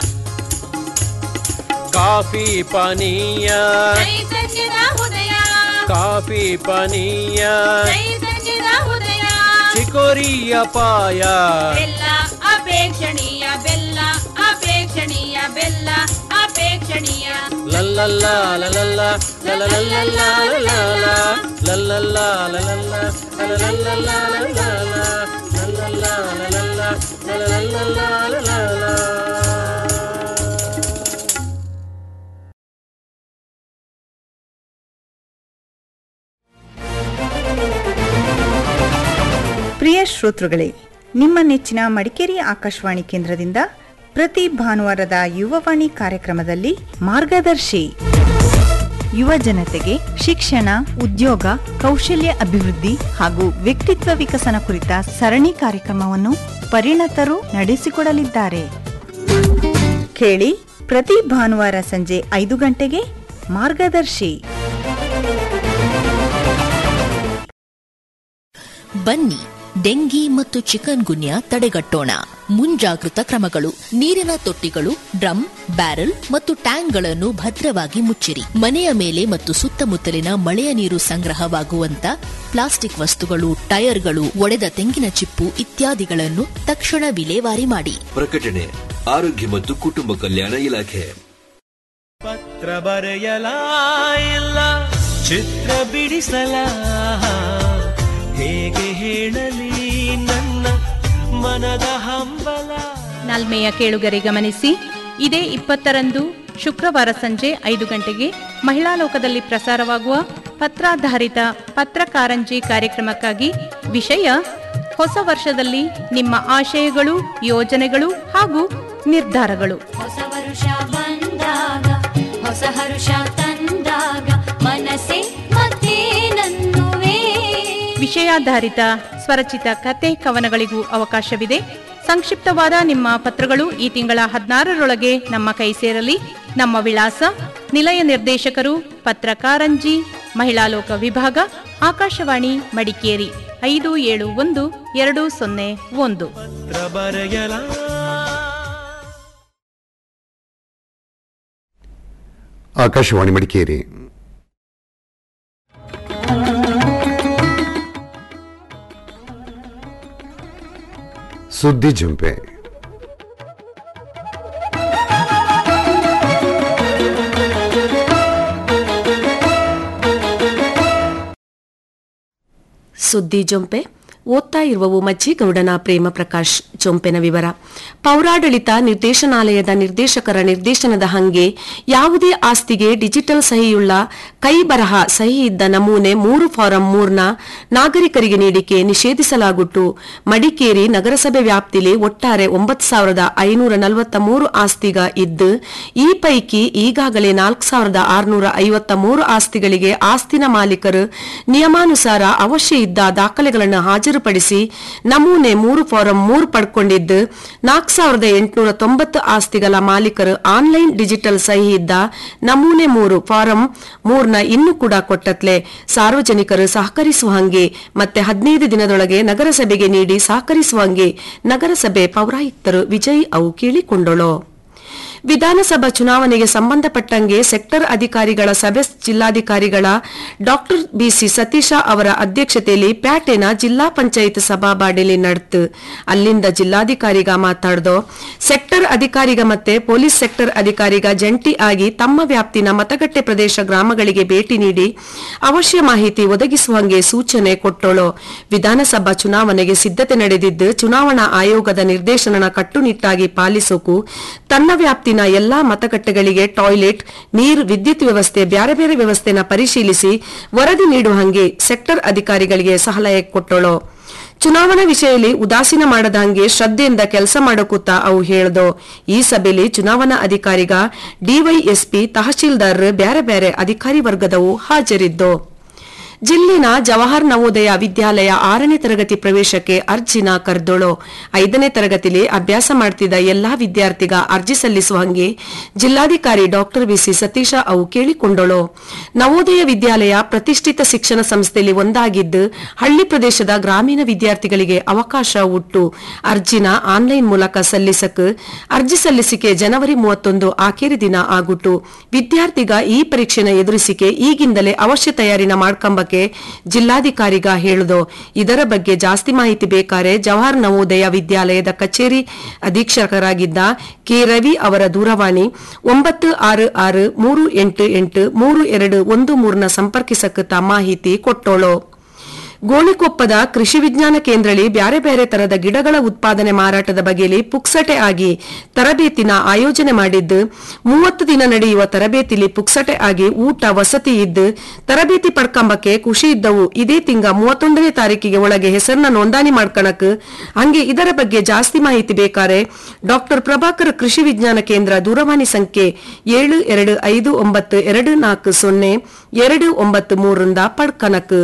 ಕಾಫಿ ಪಾನೀಯ ಚೈತನ್ಯದ ಉದಯ ಕಾಫಿ ಪಾನೀಯ ಚೈತನ್ಯದ ಉದಯ ಚಿಕೋರಿ ಅಪಾಯ ಬೆಲ್ಲ ಅಪೇಕ್ಷಣೀಯ ಬೆಲ್ಲ ಅಪೇಕ್ಷಣೀಯ ಬೆಲ್ಲ ಅಪೇಕ್ಷಣೀಯ ಲಲ್ಲಲ್ಲ ಲಲಲ್ಲ ಲಲಲಲ್ಲಲ್ಲ ಲಲಲ ಲಲ್ಲಲ್ಲ ಲಲಲ್ಲ ಲಲಲಲ್ಲಲ್ಲ ಲಲಲ ಲಲ್ಲಲ್ಲ ಲಲಲ್ಲ ಲಲಲಲ್ಲಲ್ಲ ಲಲಲ ಪ್ರಿಯ ಶ್ರೋತೃಗಳೇ ನಿಮ್ಮ ನೆಚ್ಚಿನ ಮಡಿಕೇರಿ ಆಕಾಶವಾಣಿ ಕೇಂದ್ರದಿಂದ ಪ್ರತಿ ಭಾನುವಾರದ ಯುವವಾಣಿ ಕಾರ್ಯಕ್ರಮದಲ್ಲಿ ಮಾರ್ಗದರ್ಶಿ ಯುವ ಜನತೆಗೆ ಶಿಕ್ಷಣ ಉದ್ಯೋಗ ಕೌಶಲ್ಯ ಅಭಿವೃದ್ಧಿ ಹಾಗೂ ವ್ಯಕ್ತಿತ್ವ ವಿಕಸನ ಕುರಿತ ಸರಣಿ ಕಾರ್ಯಕ್ರಮವನ್ನು ಪರಿಣತರು ನಡೆಸಿಕೊಡಲಿದ್ದಾರೆ ಕೇಳಿ ಪ್ರತಿ ಭಾನುವಾರ ಸಂಜೆ ಐದು ಗಂಟೆಗೆ ಮಾರ್ಗದರ್ಶಿ ಬನ್ನಿ ಡೆಂಗಿ ಮತ್ತು ಚಿಕನ್ ಗುನ್ಯಾ ತಡೆಗಟ್ಟೋಣ ಮುಂಜಾಗೃತ ಕ್ರಮಗಳು ನೀರಿನ ತೊಟ್ಟಿಗಳು ಡ್ರಮ್ ಬ್ಯಾರೆಲ್ ಮತ್ತು ಟ್ಯಾಂಕ್ಗಳನ್ನು ಭದ್ರವಾಗಿ ಮುಚ್ಚಿರಿ ಮನೆಯ ಮೇಲೆ ಮತ್ತು ಸುತ್ತಮುತ್ತಲಿನ ಮಳೆಯ ನೀರು ಸಂಗ್ರಹವಾಗುವಂತ ಪ್ಲಾಸ್ಟಿಕ್ ವಸ್ತುಗಳು ಟೈರ್ಗಳು ಒಡೆದ ತೆಂಗಿನ ಚಿಪ್ಪು ಇತ್ಯಾದಿಗಳನ್ನು ತಕ್ಷಣ ವಿಲೇವಾರಿ ಮಾಡಿ ಪ್ರಕಟಣೆ ಆರೋಗ್ಯ ಮತ್ತು ಕುಟುಂಬ ಕಲ್ಯಾಣ ಇಲಾಖೆ ಪತ್ರ ಬರೆಯಲ ಇಲ್ಲ ಚಿತ್ರ ಬಿಡಿಸಲ ಹೇಗೆ ಹೇಳಲಿ ನನ್ನ ಮನದ ಹಂಬಲ ನಾಲ್ಮೆಯ ಕೇಳುಗರೆ ಗಮನಿಸಿ ಇದೇ ಇಪ್ಪತ್ತರಂದು ಶುಕ್ರವಾರ ಸಂಜೆ ಐದು ಗಂಟೆಗೆ ಮಹಿಳಾ ಲೋಕದಲ್ಲಿ ಪ್ರಸಾರವಾಗುವ ಪತ್ರಾಧಾರಿತ ಪತ್ರಕಾರಂಜಿ ಕಾರ್ಯಕ್ರಮಕ್ಕಾಗಿ ವಿಷಯ ಹೊಸ ವರ್ಷದಲ್ಲಿ ನಿಮ್ಮ ಆಶಯಗಳು ಯೋಜನೆಗಳು ಹಾಗೂ ನಿರ್ಧಾರಗಳು ಹೊಸ ವರುಷ ಬಂದಾಗ ಹೊಸ ಹರುಷ ತಂದಾಗ ಮನಸ್ಸೆ ಮತ್ತೇನನ್ನುವೇ ವಿಷಯಾಧಾರಿತ ಸ್ವರಚಿತ ಕತೆ ಕವನಗಳಿಗೂ ಅವಕಾಶವಿದೆ ಸಂಕ್ಷಿಪ್ತವಾದ ನಿಮ್ಮ ಪತ್ರಗಳು ಈ ತಿಂಗಳ ಹದಿನಾರರೊಳಗೆ ನಮ್ಮ ಕೈ ಸೇರಲಿ ನಮ್ಮ ವಿಳಾಸ ನಿಲಯ ನಿರ್ದೇಶಕರು ಪತ್ರಕಾರಂಜಿ ಮಹಿಳಾ ಲೋಕ ವಿಭಾಗ ಆಕಾಶವಾಣಿ ಮಡಿಕೇರಿ ಐದು ಏಳು ಒಂದು ಎರಡು ಸೊನ್ನೆ ಒಂದು ಪತ್ರ ಬರೆಯಲ ಆಕಾಶವಾಣಿ ಮಡಿಕೇರಿ ಸುದ್ದಿ ಜುಂಪೆ ಸುದ್ದಿ ಜೊಂಪೆ ಓದ್ತಾ ಇರುವವು ಮಜ್ಜಿಗೌಡನ ಪ್ರೇಮ ಪ್ರಕಾಶ್ ಜೊಂಪೆನ ವಿವರ ಪೌರಾಡಳಿತ ನಿರ್ದೇಶನಾಲಯದ ನಿರ್ದೇಶಕರ ನಿರ್ದೇಶನದ ಹಂಗೆ ಯಾವುದೇ ಆಸ್ತಿಗೆ ಡಿಜಿಟಲ್ ಸಹಿಯುಳ್ಳ ಕೈ ಬರಹ ಸಹಿ ಇದ್ದ ನಮೂನೆ ಮೂರು ಫಾರಂ ಮೂರ್ನ ನಾಗರಿಕರಿಗೆ ನೀಡಿಕೆ ನಿಷೇಧಿಸಲಾಗುಟ್ಟು ಮಡಿಕೇರಿ ನಗರಸಭೆ ವ್ಯಾಪ್ತಿಲಿ ಒಟ್ಟಾರೆ ಒಂಬತ್ತು ಸಾವಿರದ ಐನೂರ ನಲವತ್ತ ಮೂರು ಆಸ್ತಿಗ ಇದ್ದು ಈ ಪೈಕಿ ಈಗಾಗಲೇ ನಾಲ್ಕು ಸಾವಿರದ ಆರುನೂರ ಐವತ್ತ ಮೂರು ಆಸ್ತಿಗಳಿಗೆ ಆಸ್ತಿನ ಮಾಲೀಕರು ನಿಯಮಾನುಸಾರ ಅವಶ್ಯ ಇದ್ದ ದಾಖಲೆಗಳನ್ನು ಹಾಜರುಪಡಿಸಿ ನಮೂನೆ ಮೂರು ಫಾರಂ ಮೂರು ಪಡ್ಕೊಂಡಿದ್ದು ನಾಲ್ಕು ಸಾವಿರದ ಎಂಟುನೂರ ತೊಂಬತ್ತು ಆಸ್ತಿಗಳ ಮಾಲೀಕರು ಆನ್ಲೈನ್ ಡಿಜಿಟಲ್ ಸಹಿ ಇದ್ದ ನಮೂನೆ ಮೂರು ಫಾರಂ ಮೂರ್ನ ಇನ್ನೂ ಕೂಡ ಕೊಟ್ಟತ್ಲೆ ಸಾರ್ವಜನಿಕರು ಸಹಕರಿಸುವ ಹಂಗೆ ಮತ್ತೆ ಹದಿನೈದು ದಿನದೊಳಗೆ ನಗರಸಭೆಗೆ ನೀಡಿ ಸಹಕರಿಸುವ ಹಂಗೆ ನಗರಸಭೆ ಪೌರಾಯುಕ್ತರು ವಿಜಯ್ ಅವು ಕೇಳಿಕೊಂಡಳು ವಿಧಾನಸಭಾ ಚುನಾವಣೆಗೆ ಸಂಬಂಧಪಟ್ಟಂಗೆ ಸೆಕ್ಟರ್ ಅಧಿಕಾರಿಗಳ ಸಭೆ ಜಿಲ್ಲಾಧಿಕಾರಿಗಳ ಡಾಕ್ಟರ್ ಬಿಸಿ ಸತೀಶ ಅವರ ಅಧ್ಯಕ್ಷತೆಯಲ್ಲಿ ಪ್ಯಾಟೆನ ಜಿಲ್ಲಾ ಪಂಚಾಯತ್ ಸಭಾಬಾಡಿಲಿ ನಡೆತು ಅಲ್ಲಿಂದ ಜಿಲ್ಲಾಧಿಕಾರಿಗ ಮಾತಾಡ್ದೋ ಸೆಕ್ಟರ್ ಅಧಿಕಾರಿಗ ಮತ್ತೆ ಪೊಲೀಸ್ ಸೆಕ್ಟರ್ ಅಧಿಕಾರಿಗ ಜಂಟಿ ಆಗಿ ತಮ್ಮ ವ್ಯಾಪ್ತಿನ ಮತಗಟ್ಟೆ ಪ್ರದೇಶ ಗ್ರಾಮಗಳಿಗೆ ಭೇಟಿ ನೀಡಿ ಅವಶ್ಯ ಮಾಹಿತಿ ಒದಗಿಸುವಂಗೆ ಸೂಚನೆ ಕೊಟ್ಟಳು ವಿಧಾನಸಭಾ ಚುನಾವಣೆಗೆ ಸಿದ್ಧತೆ ನಡೆದಿದ್ದು ಚುನಾವಣಾ ಆಯೋಗದ ನಿರ್ದೇಶನ ಕಟ್ಟುನಿಟ್ಟಾಗಿ ಪಾಲಿಸೋಕು ತನ್ನ ವ್ಯಾಪ್ತಿನ ಎಲ್ಲಾ ಮತಗಟ್ಟೆಗಳಿಗೆ ಟಾಯ್ಲೆಟ್ ನೀರು ವಿದ್ಯುತ್ ವ್ಯವಸ್ಥೆ ಬ್ಯಾರೆ ಬೇರೆ ವ್ಯವಸ್ಥೆನ ಪರಿಶೀಲಿಸಿ ವರದಿ ನೀಡುವ ಹಂಗೆ ಸೆಕ್ಟರ್ ಅಧಿಕಾರಿಗಳಿಗೆ ಸಲಹೆ ಕೊಟ್ಟಳು ಚುನಾವಣಾ ವಿಷಯದಲ್ಲಿ ಉದಾಸೀನ ಮಾಡದ ಹಂಗೆ ಶ್ರದ್ಧೆಯಿಂದ ಕೆಲಸ ಮಾಡಕೂತ ಅವು ಹೇಳ್ದೋ ಈ ಸಭೆಯಲ್ಲಿ ಚುನಾವಣಾ ಅಧಿಕಾರಿಗ ಡಿವೈಎಸ್ಪಿ ತಹಶೀಲ್ದಾರ್ ಬ್ಯಾರೆ ಬ್ಯಾರೆ ಅಧಿಕಾರಿ ವರ್ಗದವು ಹಾಜರಿದ್ದು ಜಿಲ್ಲಿನ ಜವಾಹರ್ ನವೋದಯ ವಿದ್ಯಾಲಯ ಆರನೇ ತರಗತಿ ಪ್ರವೇಶಕ್ಕೆ ಅರ್ಜಿನ ಕರೆದೋಳು ಐದನೇ ತರಗತಿಲಿ ಅಭ್ಯಾಸ ಮಾಡ್ತಿದ್ದ ಎಲ್ಲಾ ವಿದ್ಯಾರ್ಥಿಗ ಅರ್ಜಿ ಸಲ್ಲಿಸುವ ಹಂಗೆ ಜಿಲ್ಲಾಧಿಕಾರಿ ಡಾಕ್ಟರ್ ಬಿಸಿ ಸತೀಶ ಅವು ಕೇಳಿಕೊಂಡಳು ನವೋದಯ ವಿದ್ಯಾಲಯ ಪ್ರತಿಷ್ಠಿತ ಶಿಕ್ಷಣ ಸಂಸ್ಥೆಯಲ್ಲಿ ಒಂದಾಗಿದ್ದು ಹಳ್ಳಿ ಪ್ರದೇಶದ ಗ್ರಾಮೀಣ ವಿದ್ಯಾರ್ಥಿಗಳಿಗೆ ಅವಕಾಶ ಉಟ್ಟು ಅರ್ಜಿನ ಆನ್ಲೈನ್ ಮೂಲಕ ಸಲ್ಲಿಸಕ್ ಅರ್ಜಿ ಸಲ್ಲಿಸಿಕೆ ಜನವರಿ ಮೂವತ್ತೊಂದು ಆಖೇರಿ ದಿನ ಆಗುಟ್ಟು ವಿದ್ಯಾರ್ಥಿಗ ಈ ಪರೀಕ್ಷೆನ ಎದುರಿಸಿಕೆ ಈಗಿಂದಲೇ ಅವಶ್ಯ ತಯಾರಿನ ಮಾಡ್ಕೊಂಬಕ್ಕೆ ಜಿಲ್ಲಾಧಿಕಾರಿಗ ಹೇಳುದು ಇದರ ಬಗ್ಗೆ ಜಾಸ್ತಿ ಮಾಹಿತಿ ಬೇಕಾರೆ ಜವಾಹರ್ ನವೋದಯ ವಿದ್ಯಾಲಯದ ಕಚೇರಿ ಅಧೀಕ್ಷಕರಾಗಿದ್ದ ಕೆ ರವಿ ಅವರ ದೂರವಾಣಿ ಒಂಬತ್ತು ಆರು ಆರು ಮೂರು ಎಂಟು ಎಂಟು ಮೂರು ಎರಡು ಒಂದು ಮೂರನ ಸಂಪರ್ಕಿಸಕ್ಕ ಮಾಹಿತಿ ಕೊಟ್ಟೋಳು ಗೋಣಿಕೊಪ್ಪದ ಕೃಷಿ ವಿಜ್ಞಾನ ಕೇಂದ್ರದಲ್ಲಿ ಬ್ಯಾರೆ ಬ್ಯಾರೆ ತರದ ಗಿಡಗಳ ಉತ್ಪಾದನೆ ಮಾರಾಟದ ಬಗೆಯಲ್ಲಿ ಪುಕ್ಸಟೆ ಆಗಿ ತರಬೇತಿನ ಆಯೋಜನೆ ಮಾಡಿದ್ದು ಮೂವತ್ತು ದಿನ ನಡೆಯುವ ತರಬೇತಿಲಿ ಪುಕ್ಸಟೆ ಆಗಿ ಊಟ ವಸತಿ ಇದ್ದು ತರಬೇತಿ ಪಡ್ಕಂಬಕ್ಕೆ ಖುಷಿ ಇದ್ದವು ಇದೇ ತಿಂಗ ಮೂವತ್ತೊಂದನೇ ತಾರೀಕಿಗೆ ಒಳಗೆ ಹೆಸರನ್ನ ನೋಂದಣಿ ಮಾಡ್ಕಣಕ್ ಹಂಗೆ ಇದರ ಬಗ್ಗೆ ಜಾಸ್ತಿ ಮಾಹಿತಿ ಬೇಕಾರೆ ಡಾಕ್ಟರ್ ಪ್ರಭಾಕರ್ ಕೃಷಿ ವಿಜ್ಞಾನ ಕೇಂದ್ರ ದೂರವಾಣಿ ಸಂಖ್ಯೆ ಏಳು ಎರಡು ಐದು ಒಂಬತ್ತು ಎರಡು ನಾಲ್ಕು ಸೊನ್ನೆ ಎರಡು ಒಂಬತ್ತು ಮೂರರಿಂದ ಪಡ್ಕನಕ್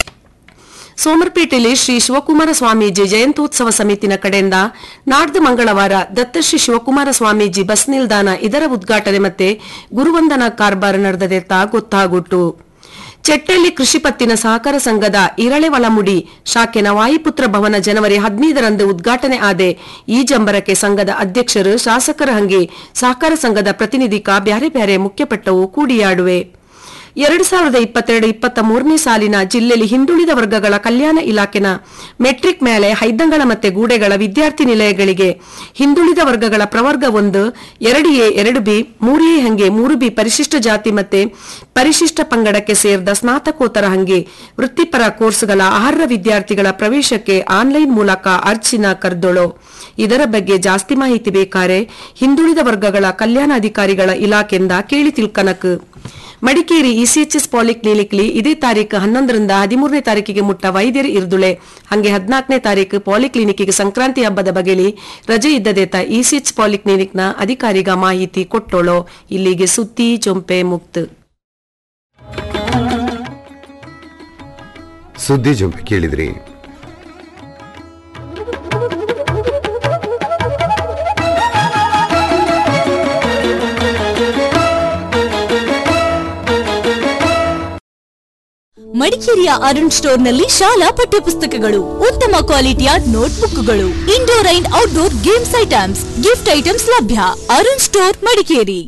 ಸೋಮರ್ಪೇಟೆಯಲ್ಲಿ ಶ್ರೀ ಶಿವಕುಮಾರ ಸ್ವಾಮೀಜಿ ಜಯಂತ್ಯೋತ್ಸವ ಸಮಿತಿನ ಕಡೆಯಿಂದ ನಾಡ್ದು ಮಂಗಳವಾರ ದತ್ತಶ್ರೀ ಶಿವಕುಮಾರ ಸ್ವಾಮೀಜಿ ಬಸ್ ನಿಲ್ದಾಣ ಇದರ ಉದ್ಘಾಟನೆ ಮತ್ತೆ ಗುರುವಂದನಾ ಕಾರ್ಬಾರ್ ನಡೆದದೆತ್ತ ಗೊತ್ತಾಗುಟ್ಟು ಚೆಟ್ಟಳ್ಳಿ ಕೃಷಿ ಪತ್ತಿನ ಸಹಕಾರ ಸಂಘದ ಇರಳೆವಲಮುಡಿ ಶಾಖೆನ ವಾಯುಪುತ್ರ ಭವನ ಜನವರಿ ಹದಿನೈದರಂದು ಉದ್ಘಾಟನೆ ಆದೆ ಈ ಜಂಬರಕ್ಕೆ ಸಂಘದ ಅಧ್ಯಕ್ಷರು ಶಾಸಕರ ಹಂಗೆ ಸಹಕಾರ ಸಂಘದ ಪ್ರತಿನಿಧಿಕ ಬ್ಯಾರೆ ಬ್ಯಾರೆ ಮುಖ್ಯಪಟ್ಟವು ಕೂಡಿಯಾಡುವೆ ಎರಡು ಸಾವಿರದ ಇಪ್ಪತ್ತೆರಡು ಇಪ್ಪತ್ತ ಮೂರನೇ ಸಾಲಿನ ಜಿಲ್ಲೆಯಲ್ಲಿ ಹಿಂದುಳಿದ ವರ್ಗಗಳ ಕಲ್ಯಾಣ ಇಲಾಖೆನ ಮೆಟ್ರಿಕ್ ಮೇಲೆ ಹೈದಂಗಳ ಮತ್ತೆ ಗೂಡೆಗಳ ವಿದ್ಯಾರ್ಥಿ ನಿಲಯಗಳಿಗೆ ಹಿಂದುಳಿದ ವರ್ಗಗಳ ಪ್ರವರ್ಗ ಒಂದು ಎರಡು ಎ ಎರಡು ಬಿ ಮೂರು ಎ ಹಂಗೆ ಮೂರು ಬಿ ಪರಿಶಿಷ್ಟ ಜಾತಿ ಮತ್ತೆ ಪರಿಶಿಷ್ಟ ಪಂಗಡಕ್ಕೆ ಸೇರಿದ ಸ್ನಾತಕೋತ್ತರ ಹಂಗೆ ವೃತ್ತಿಪರ ಕೋರ್ಸ್ಗಳ ಅರ್ಹ ವಿದ್ಯಾರ್ಥಿಗಳ ಪ್ರವೇಶಕ್ಕೆ ಆನ್ಲೈನ್ ಮೂಲಕ ಅರ್ಜಿನ ಕರೆದೊಳು ಇದರ ಬಗ್ಗೆ ಜಾಸ್ತಿ ಮಾಹಿತಿ ಬೇಕಾರೆ ಹಿಂದುಳಿದ ವರ್ಗಗಳ ಕಲ್ಯಾಣಾಧಿಕಾರಿಗಳ ಇಲಾಖೆಯಿಂದ ಕೇಳಿ ತಿಳ್ಕನಕ್ ಮಡಿಕೇರಿ ಇಸಿಎಚ್ಎಸ್ ಪಾಲಿಕ್ಲಿನಿಕ್ಲಿ ಇದೇ ತಾರೀಕು ಹನ್ನೊಂದರಿಂದ ಹದಿಮೂರನೇ ತಾರೀಕಿಗೆ ಮುಟ್ಟ ವೈದ್ಯರು ಇರ್ದುಳೆ ಹಂಗೆ ಹದಿನಾಲ್ಕನೇ ತಾರೀಕು ಪಾಲಿಕ್ಲಿನಿಕ್ಗೆ ಸಂಕ್ರಾಂತಿ ಹಬ್ಬದ ಬಗೆಲಿ ರಜೆ ಇದ್ದದೇತ ಇಸಿಎಚ್ ಪಾಲಿಕ್ಲಿನಿಕ್ನ ಅಧಿಕಾರಿಗ ಮಾಹಿತಿ ಕೊಟ್ಟೋಳು ಇಲ್ಲಿಗೆ ಸುತ್ತಿ ಚೊಂಪೆ ಮುಕ್ತ ಸುದ್ದಿ ಜುಂಪೆ ಕೇಳಿದ್ರಿ ಮಡಿಕೇರಿಯ ಅರುಣ್ ಸ್ಟೋರ್ ನಲ್ಲಿ ಶಾಲಾ ಪಠ್ಯಪುಸ್ತಕಗಳು ಉತ್ತಮ ಕ್ವಾಲಿಟಿಯ ನೋಟ್ಬುಕ್ಗಳು indoor and outdoor games items gift items ಲಭ್ಯ ಅರುಣ್ ಸ್ಟೋರ್ ಮಡಿಕೇರಿ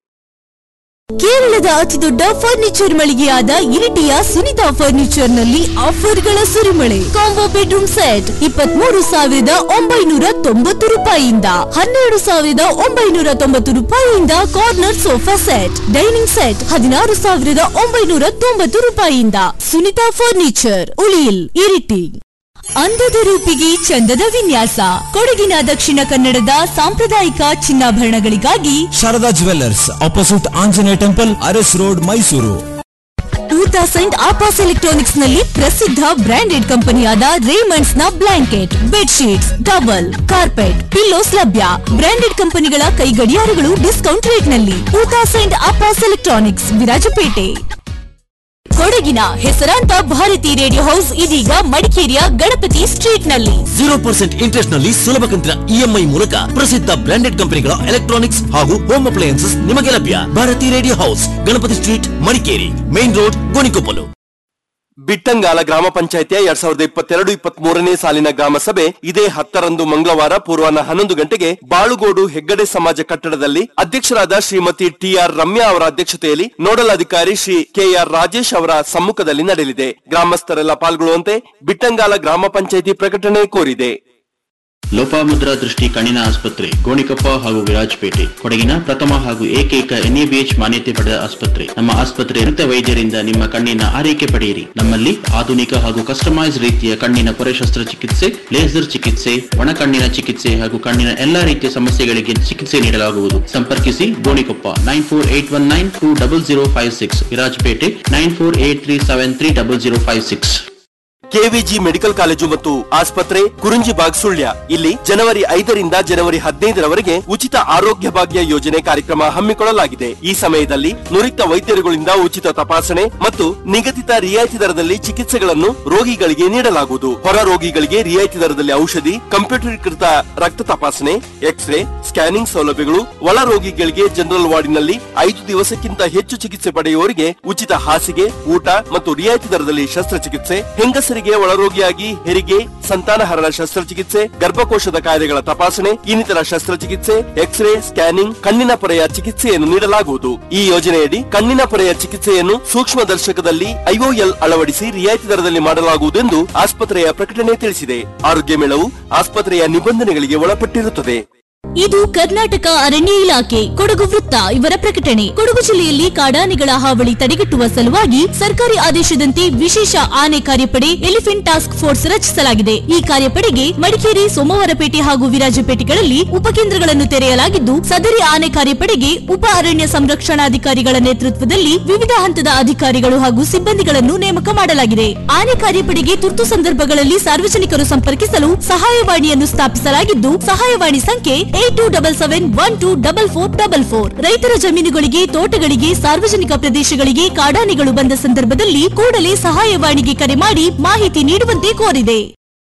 ಕೇರಳದ ಅತಿದೊಡ್ಡ ಫರ್ನಿಚರ್ ಮಳಿಗೆಯಾದ ಇರಿಟಿಯ ಸುನಿತಾ ಫರ್ನಿಚರ್ ನಲ್ಲಿ ಆಫರ್ಗಳ ಸುರಿಮಳೆ ಕಾಂಬೋ ಬೆಡ್ರೂಮ್ ಸೆಟ್ ಇಪ್ಪತ್ಮೂರು ಸಾವಿರದ ಒಂಬೈನೂರ ತೊಂಬತ್ತು ರೂಪಾಯಿಯಿಂದ ಹನ್ನೆರಡು ಸಾವಿರದ ಒಂಬೈನೂರ ತೊಂಬತ್ತು ರೂಪಾಯಿಯಿಂದ corner sofa set dining set ಹದಿನಾರು ಸಾವಿರದ ಒಂಬೈನೂರ ತೊಂಬತ್ತು ರೂಪಾಯಿಯಿಂದ ಸುನಿತಾ ಫರ್ನಿಚರ್ ಉಳಿಯಿಲ್ ಇರಿಟಿ ಅಂದದ ರೂಪಿಗೆ ಚಂದದ ವಿನ್ಯಾಸ ಕೊಡಗಿನ ದಕ್ಷಿಣ ಕನ್ನಡದ ಸಾಂಪ್ರದಾಯಿಕ ಚಿನ್ನಾಭರಣಗಳಿಗಾಗಿ Sharada jewellers opposite Anjaneya temple Aras road Mysuru two thousand ಆಪಾಸ್ ಎಲೆಕ್ಟ್ರಾನಿಕ್ಸ್ ನಲ್ಲಿ ಪ್ರಸಿದ್ಧ ಬ್ರಾಂಡೆಡ್ ಕಂಪನಿಯಾದ ರೇಮಂಡ್ಸ್ ನ blanket bedsheets towel carpet pillows ಲಭ್ಯ ಬ್ರಾಂಡೆಡ್ ಕಂಪನಿಗಳ ಕೈ ಗಡಿಯಾರಗಳು ಡಿಸ್ಕೌಂಟ್ ರೇಟ್ ನಲ್ಲಿ ಟೂ ತೌಸಂಡ್ ಆಪಾಸ್ ಎಲೆಕ್ಟ್ರಾನಿಕ್ಸ್ ವಿರಾಜಪೇಟೆ ಕೊಡಗಿನ ಹೆಸರಾಂತ ಭಾರತಿ ರೇಡಿಯೋ ಹೌಸ್ ಇದೀಗ ಮಡಿಕೇರಿಯ ಗಣಪತಿ ಸ್ಟ್ರೀಟ್ ನಲ್ಲಿ ಜೀರೋ ಪರ್ಸೆಂಟ್ ಇಂಟ್ರೆಸ್ಟ್ ನಲ್ಲಿ ಸುಲಭ ಕಂತಿನ ಇಎಂಐ ಮೂಲಕ ಪ್ರಸಿದ್ಧ ಬ್ರಾಂಡೆಡ್ ಕಂಪನಿಗಳ ಎಲೆಕ್ಟ್ರಾನಿಕ್ಸ್ ಹಾಗೂ ಹೋಮ್ ಅಪ್ಲಯನ್ಸಸ್ ನಿಮಗೆ ಲಭ್ಯ Bharati radio house Ganapati street Madikeri main road Gonikoppal Bittangala ಗ್ರಾಮ ಪಂಚಾಯಿತಿಯ ಎರಡ್ ಸಾವಿರದ ಇಪ್ಪತ್ತೆರಡು ಇಪ್ಪತ್ತ್ ಮೂರನೇ ಸಾಲಿನ ಗ್ರಾಮ ಸಭೆ ಇದೇ ಹತ್ತರಂದು ಮಂಗಳವಾರ ಪೂರ್ವಾಹ್ನ ಹನ್ನೊಂದು ಗಂಟೆಗೆ ಬಾಳುಗೋಡು ಹೆಗ್ಗಡೆ ಸಮಾಜ ಕಟ್ಟಡದಲ್ಲಿ ಅಧ್ಯಕ್ಷರಾದ ಶ್ರೀಮತಿ ಟಿಆರ್ ರಮ್ಯಾ ಅವರ ಅಧ್ಯಕ್ಷತೆಯಲ್ಲಿ ನೋಡಲ್ ಅಧಿಕಾರಿ ಶ್ರೀ ಕೆಆರ್ ರಾಜೇಶ್ ಅವರ ಸಮ್ಮುಖದಲ್ಲಿ ನಡೆಯಲಿದೆ ಗ್ರಾಮಸ್ಥರೆಲ್ಲ ಪಾಲ್ಗೊಳ್ಳುವಂತೆ ಬಿಟ್ಟಂಗಾಲ ಗ್ರಾಮ ಪಂಚಾಯಿತಿ ಪ್ರಕಟಣೆ ಕೋರಿದೆ ಲೋಪಾಮುದ್ರಾ ದೃಷ್ಟಿ ಕಣ್ಣಿನ ಆಸ್ಪತ್ರೆ ಗೋಣಿಕೊಪ್ಪ ಹಾಗೂ ವಿರಾಜಪೇಟೆ ಕೊಡಗಿನ ಪ್ರಥಮ ಹಾಗೂ ಏಕೈಕ ಎನ್ಎಬಿಎಚ್ ಮಾನ್ಯತೆ ಪಡೆದ ಆಸ್ಪತ್ರೆ ನಮ್ಮ ಆಸ್ಪತ್ರೆ ನುರಿತ ವೈದ್ಯರಿಂದ ನಿಮ್ಮ ಕಣ್ಣಿನ ಆರೈಕೆ ಪಡೆಯಿರಿ ನಮ್ಮಲ್ಲಿ ಆಧುನಿಕ ಹಾಗೂ ಕಸ್ಟಮೈಸ್ ರೀತಿಯ ಕಣ್ಣಿನ ಪೊರೆ ಶಸ್ತ್ರಚಿಕಿತ್ಸೆ ಲೇಸರ್ ಚಿಕಿತ್ಸೆ ಒಣ ಕಣ್ಣಿನ ಚಿಕಿತ್ಸೆ ಹಾಗೂ ಕಣ್ಣಿನ ಎಲ್ಲಾ ರೀತಿಯ ಸಮಸ್ಯೆಗಳಿಗೆ ಚಿಕಿತ್ಸೆ ನೀಡಲಾಗುವುದು ಸಂಪರ್ಕಿಸಿ Gonikoppa nine four eight one nine two double zero five six Virajpet nine four eight three seven three double zero five six KVG medical college ಮತ್ತು ಆಸ್ಪತ್ರೆ ಕುರುಂಜಿಬಾಗ್ ಸುಳ್ಯ ಇಲ್ಲಿ ಜನವರಿ ಐದರಿಂದ ಜನವರಿ ಹದಿನೈದರವರೆಗೆ ಉಚಿತ ಆರೋಗ್ಯ ಭಾಗ್ಯ ಯೋಜನೆ ಕಾರ್ಯಕ್ರಮ ಹಮ್ಮಿಕೊಳ್ಳಲಾಗಿದೆ ಈ ಸಮಯದಲ್ಲಿ ನುರಿತ ವೈದ್ಯರುಗಳಿಂದ ಉಚಿತ ತಪಾಸಣೆ ಮತ್ತು ನಿಗದಿತ ರಿಯಾಯಿತಿ ದರದಲ್ಲಿ ಚಿಕಿತ್ಸೆಗಳನ್ನು ರೋಗಿಗಳಿಗೆ ನೀಡಲಾಗುವುದು ಹೊರ ರೋಗಿಗಳಿಗೆ ರಿಯಾಯಿತಿ ದರದಲ್ಲಿ ಔಷಧಿ ಕಂಪ್ಯೂಟರೀಕೃತ ರಕ್ತ ತಪಾಸಣೆ ಎಕ್ಸ್ರೇ ಸ್ಕ್ಯಾನಿಂಗ್ ಸೌಲಭ್ಯಗಳು ಒಳ ರೋಗಿಗಳಿಗೆ ಜನರಲ್ ವಾರ್ಡಿನಲ್ಲಿ ಐದು ದಿವಸಕ್ಕಿಂತ ಹೆಚ್ಚು ಚಿಕಿತ್ಸೆ ಪಡೆಯುವವರಿಗೆ ಉಚಿತ ಹಾಸಿಗೆ ಊಟ ಮತ್ತು ರಿಯಾಯಿತಿ ದರದಲ್ಲಿ ಶಸ್ತ್ರಚಿಕಿತ್ಸೆ ಹೆಂಗಸರಿಗೆ ಒಳರೋಗಿಯಾಗಿ ಹೆರಿಗೆ ಸಂತಾನಹರಣ ಶಸ್ತ್ರಚಿಕಿತ್ಸೆ ಗರ್ಭಕೋಶದ ಕಾಯಿಲೆಗಳ ತಪಾಸಣೆ ಇನ್ನಿತರ ಶಸ್ತ್ರಚಿಕಿತ್ಸೆ ಎಕ್ಸ್ರೇ ಸ್ಕ್ಯಾನಿಂಗ್ ಕಣ್ಣಿನ ಪೊರೆಯ ಚಿಕಿತ್ಸೆಯನ್ನು ನೀಡಲಾಗುವುದು ಈ ಯೋಜನೆಯಡಿ ಕಣ್ಣಿನ ಪೊರೆಯ ಚಿಕಿತ್ಸೆಯನ್ನು ಸೂಕ್ಷ್ಮ ದರ್ಶಕದಲ್ಲಿ ಐಒಎಲ್ ಅಳವಡಿಸಿ ರಿಯಾಯಿತಿ ದರದಲ್ಲಿ ಮಾಡಲಾಗುವುದೆಂದು ಆಸ್ಪತ್ರೆಯ ಪ್ರಕಟಣೆ ತಿಳಿಸಿದೆ ಆರೋಗ್ಯ ಮೇಳವು ಆಸ್ಪತ್ರೆಯ ನಿಬಂಧನೆಗಳಿಗೆ ಒಳಪಟ್ಟಿರುತ್ತದೆ ಇದು ಕರ್ನಾಟಕ ಅರಣ್ಯ ಇಲಾಖೆ ಕೊಡಗು ವೃತ್ತ ಇವರ ಪ್ರಕಟಣೆ ಕೊಡಗು ಜಿಲ್ಲೆಯಲ್ಲಿ ಕಾಡಾನೆಗಳ ಹಾವಳಿ ತಡೆಗಟ್ಟುವ ಸಲುವಾಗಿ ಸರ್ಕಾರಿ ಆದೇಶದಂತೆ ವಿಶೇಷ ಆನೆ ಕಾರ್ಯಪಡೆ ಎಲಿಫೆಂಟ್ ಟಾಸ್ಕ್ ಫೋರ್ಸ್ ರಚಿಸಲಾಗಿದೆ ಈ ಕಾರ್ಯಪಡೆಗೆ ಮಡಿಕೇರಿ ಸೋಮವಾರಪೇಟೆ ಹಾಗೂ ವಿರಾಜಪೇಟೆಗಳಲ್ಲಿ ಉಪಕೇಂದ್ರಗಳನ್ನು ತೆರೆಯಲಾಗಿದ್ದು ಸದರಿ ಆನೆ ಕಾರ್ಯಪಡೆಗೆ ಉಪ ಅರಣ್ಯ ಸಂರಕ್ಷಣಾಧಿಕಾರಿಗಳ ನೇತೃತ್ವದಲ್ಲಿ ವಿವಿಧ ಹಂತದ ಅಧಿಕಾರಿಗಳು ಹಾಗೂ ಸಿಬ್ಬಂದಿಗಳನ್ನು ನೇಮಕ ಮಾಡಲಾಗಿದೆ ಆನೆ ಕಾರ್ಯಪಡೆಗೆ ತುರ್ತು ಸಂದರ್ಭಗಳಲ್ಲಿ ಸಾರ್ವಜನಿಕರು ಸಂಪರ್ಕಿಸಲು ಸಹಾಯವಾಣಿಯನ್ನು ಸ್ಥಾಪಿಸಲಾಗಿದ್ದು ಸಹಾಯವಾಣಿ ಸಂಖ್ಯೆ eight two double seven one two double four double four ರೈತರ ಜಮೀನುಗಳಿಗೆ ತೋಟಗಳಿಗೆ ಸಾರ್ವಜನಿಕ ಪ್ರದೇಶಗಳಿಗೆ ಕಾಡಾನೆಗಳು ಬಂದ ಸಂದರ್ಭದಲ್ಲಿ ಕೂಡಲೇ ಸಹಾಯವಾಣಿಗೆ ಕರೆ ಮಾಡಿ ಮಾಹಿತಿ ನೀಡುವಂತೆ ಕೋರಿದೆ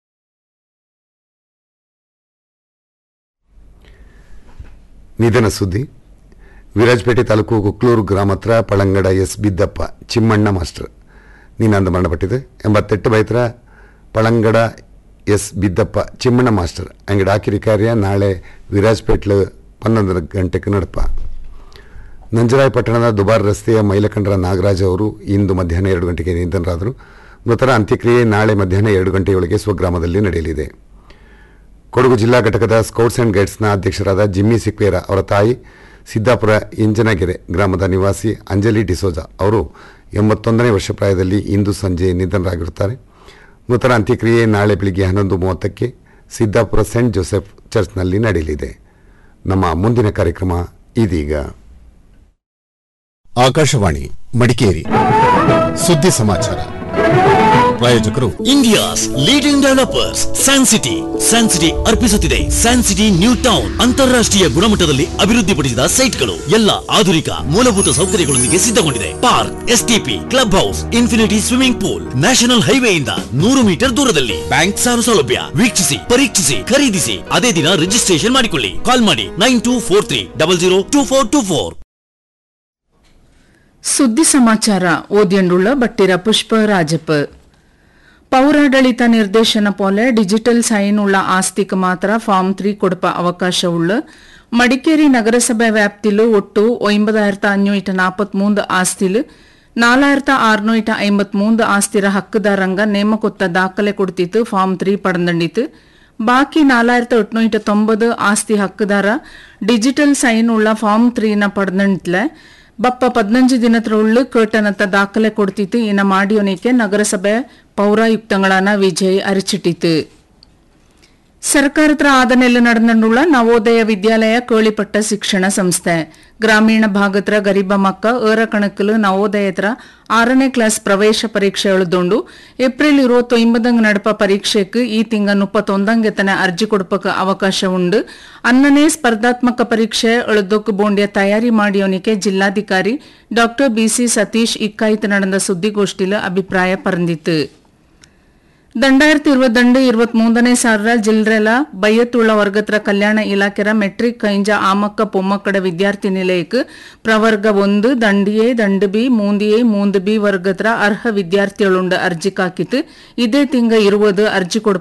ನಿಧನ ಸುದ್ದಿ ವಿರಾಜಪೇಟೆ ತಾಲೂಕು ಕುಕ್ಲೂರು ಗ್ರಾಮ ಹತ್ರ ಪಳಂಗಡ ಎಸ್ ಬಿದ್ದಪ್ಪ ಚಿಮ್ಮಣ್ಣ ಮಾಸ್ಟರ್ ನೀನಂದು ಮರಣಪಟ್ಟಿದೆ ಎಂಬತ್ತೆಟ್ಟು ಬೈತ್ರ ಪಳಂಗಡ ಎಸ್ ಬಿದ್ದಪ್ಪ ಚಿಮ್ಮಣ್ಣ ಮಾಸ್ಟರ್ ಅಂಗಡಿ ಆಕಿರಿ ಕಾರ್ಯ ನಾಳೆ ವಿರಾಜಪೇಟ್ಲು ಪನ್ನೊಂದು ಗಂಟೆಗೆ ನಡಪ ನಂಜರಾಯ ಪಟ್ಟಣದ ದುಬಾರ್ ರಸ್ತೆಯ ಮೈಲಕಂಡ್ರ ನಾಗರಾಜ್ ಅವರು ಇಂದು ಮಧ್ಯಾಹ್ನ ಎರಡು ಗಂಟೆಗೆ ನಿಧನರಾದರು ಮೃತರ ಅಂತ್ಯಕ್ರಿಯೆ ನಾಳೆ ಮಧ್ಯಾಹ್ನ ಎರಡು ಗಂಟೆಯೊಳಗೆ ಸ್ವಗ್ರಾಮದಲ್ಲಿ ನಡೆಯಲಿದೆ ಕೊಡಗು ಜಿಲ್ಲಾ ಘಟಕದ ಸ್ಕೌಟ್ಸ್ ಅಂಡ್ ಗೈಡ್ಸ್ನ ಅಧ್ಯಕ್ಷರಾದ ಜಿಮ್ಮಿ ಸಿಕ್ವೇರ ಅವರ ತಾಯಿ ಸಿದ್ದಾಪುರ ಇಂಜನಗೆರೆ ಗ್ರಾಮದ ನಿವಾಸಿ ಅಂಜಲಿ ಡಿಸೋಜಾ ಅವರು ಎಂಬತ್ತೊಂದನೇ ವರ್ಷ ಪ್ರಾಯದಲ್ಲಿ ಇಂದು ಸಂಜೆ ನಿಧನರಾಗಿರುತ್ತಾರೆ ಮೃತರ ಅಂತ್ಯಕ್ರಿಯೆ ನಾಳೆ ಬೆಳಿಗ್ಗೆ ಹನ್ನೊಂದು ಮೂವತ್ತಕ್ಕೆ ಸಿದ್ದಾಪುರ ಸೆಂಟ್ ಜೋಸೆಫ್ ಚರ್ಚ್ನಲ್ಲಿ ನಡೆಯಲಿದೆ ನಮ್ಮ ಮುಂದಿನ ಕಾರ್ಯಕ್ರಮ ಇದೀಗ ಆಕಾಶವಾಣಿ ಮಡಿಕೇರಿ ಸುದ್ದಿ ಸಮಾಚಾರ ಪ್ರಾಯೋಜಕರು India's leading developers San city San city ಅರ್ಪಿಸುತ್ತಿದೆ ಸ್ಯಾನ್ ಸಿಟಿ ನ್ಯೂ ಟೌನ್ ಅಂತಾರಾಷ್ಟ್ರೀಯ ಗುಣಮಟ್ಟದಲ್ಲಿ ಅಭಿವೃದ್ಧಿಪಡಿಸಿದ ಸೈಟ್ಗಳು ಎಲ್ಲ ಆಧುನಿಕ ಮೂಲಭೂತ ಸೌಕರ್ಯಗಳೊಂದಿಗೆ ಸಿದ್ಧಗೊಂಡಿದೆ park STP club house infinity swimming pool national ಹೈವೇಯಿಂದ ನೂರು ಮೀಟರ್ ದೂರದಲ್ಲಿ ಬ್ಯಾಂಕ್ ಸಾಲ ಸೌಲಭ್ಯ ವೀಕ್ಷಿಸಿ ಪರೀಕ್ಷಿಸಿ ಖರೀದಿಸಿ ಅದೇ ದಿನ ರಿಜಿಸ್ಟ್ರೇಷನ್ ಮಾಡಿಕೊಳ್ಳಿ ಕಾಲ್ ಮಾಡಿ nine two four three double zero two four two four ಸುದ್ದಿ ಸಮಾಚಾರ ಓದ್ಯಂಡುಳ್ಳ ಬಟ್ಟಿರ ಪುಷ್ಪ ರಾಜಪ್ಪ ಪೌರಾಡಳಿತ ನಿರ್ದೇಶನ ಪೋಲೆ ಡಿಜಿಟಲ್ ಸೈನ್ ಉಳ್ಳ ಆಸ್ತಿക്ക് ಮಾತ್ರ ಫಾರ್ಮ್ ತ್ರೀ ಕೊಡಪ ಅವಕಾಶವುಳ್ಳ ಮಡಿಕೇರಿ ನಗರಸಭೆ ವ್ಯಾಪ್ತಿಲು ಒಟ್ಟು ഒമ്പതായിരത്തി അഞ്ഞൂറ്റി നാൽപ്പത്തിമൂന്ന് ആസ്തില് നാലായിരത്തി അറുന്നൂറ്റി അമ്പത്തിമൂന്ന് ആസ്തിര ഹക്കുദാರಂಗ ನೇಮಕೊತ್ತ ದಾಖಲೆ ಕೊಡ್ತಿತ್ತು ಫಾರ್ಮ್ ತ್ರೀ ಪಡೆದಂಡಿತ್ತು ಬಾಕಿ ನಾಲಾಯಿರത്തി ಎಟ್ನೂറ്റി ತೊಂಬത് ಆಸ್ತಿ ಹಕ್ಕುದಾರ ಡಿಜಿಟಲ್ ಸೈನ್ ಉಳ್ಳ ಫಾರ್ಮ್ ತ್ರೀನ ಪಡೆದಂಟ್ಲೆ ಬಪ್ಪ ಪದ್ನಂಜು ದಿನತ್ರೊಳ್ಳು ಕೇಟನತ್ತ ದಾಖಲೆ ಕೊಡ್ತಿತ್ತು ಇನ್ನ ಮಾಡಿಯೋನಿಕೆ ನಗರಸಭೆ ಪೌರಾಯುಕ್ತಗಳನ್ನ ವಿಜಯ್ ಅರಿಚಿಟ್ಟಿತು ಸರ್ಕಾರತ್ರ ಆದನೆಲ್ಲ ನಡೆದಂಡುಳ್ಳ ನವೋದಯ ವಿದ್ಯಾಲಯ ಕೇಳಿಪಟ್ಟ ಶಿಕ್ಷಣ ಸಂಸ್ಥೆ ಗ್ರಾಮೀಣ ಭಾಗತ್ರ ಗರೀಬ ಮಕ್ಕ ಏರ ಕಣಕ್ಕಲು ನವೋದಯತ್ರ ಆರನೇ ಕ್ಲಾಸ್ ಪ್ರವೇಶ ಪರೀಕ್ಷೆ ಎಳೆದುಂಡು ಏಪ್ರಿಲ್ ഇരുപത്തൊമ്പದಂಗ್ നടപ്പ ಪರೀಕ್ಷೆക്ക് ಈ ತಿಂಗ ಮುಪ್ಪತ್ತೊಂದಂಗೆತನೆ ಅರ್ಜಿ ಕೊಡಪಕ ಅವಕಾಶ ಉಂಡು ಅನ್ನನೇ ಸ್ಪರ್ಧಾತ್ಮಕ ಪರೀಕ್ಷೆ ಎಳೆದೊಕ್ಕು ಬೋಂಡಿಯ ತಯಾರಿ ಮಾಡಿಯೋನಿಕೆ ಜಿಲ್ಲಾಧಿಕಾರಿ ಡಾಕ್ಟರ್ ಬಿಸಿ ಸತೀಶ್ ಇಕ್ಕಾಯ್ತು ನಡೆದ ಸುದ್ದಿಗೋಷ್ಠಿಲು ಅಭಿಪ್ರಾಯ ಪರಂದಿತು രണ്ടായിരത്തി ഇരുപത്തിരണ്ട് ഇരുപത്തിമൂന്നನೇ സാറിರ ಜಿಲ್ಲೆಲ ಬೈಯತ್ತುಳ್ಳ ವರ್ಗತ್ರ ಕಲ್ಯಾಣ ಇಲಾಖೆರ ಮೆಟ್ರಿಕ್ ಕೈಂಜ ಆಮಕ್ಕ ಪೊಮ್ಮಕ್ಕಡ ವಿದ್ಯಾರ್ಥಿ ನಿಲಯಕ್ಕೆ ಪ್ರವರ್ಗ ಒಂದು ದಂಡಿಯೇ ದಂಡು ಬಿ ಮೂಂದಿಯೇ ಮೂಂದು ಬಿ ವರ್ಗತ್ರ ಅರ್ಹ ವಿದ್ಯಾರ್ಥಿകളുണ്ട് ಅರ್ಜಿ ಕಾಕಿತ್ತು ಇದೇ ತಿಂಗ ಇರುವುದು ಅರ್ಜಿ ಕೊಡ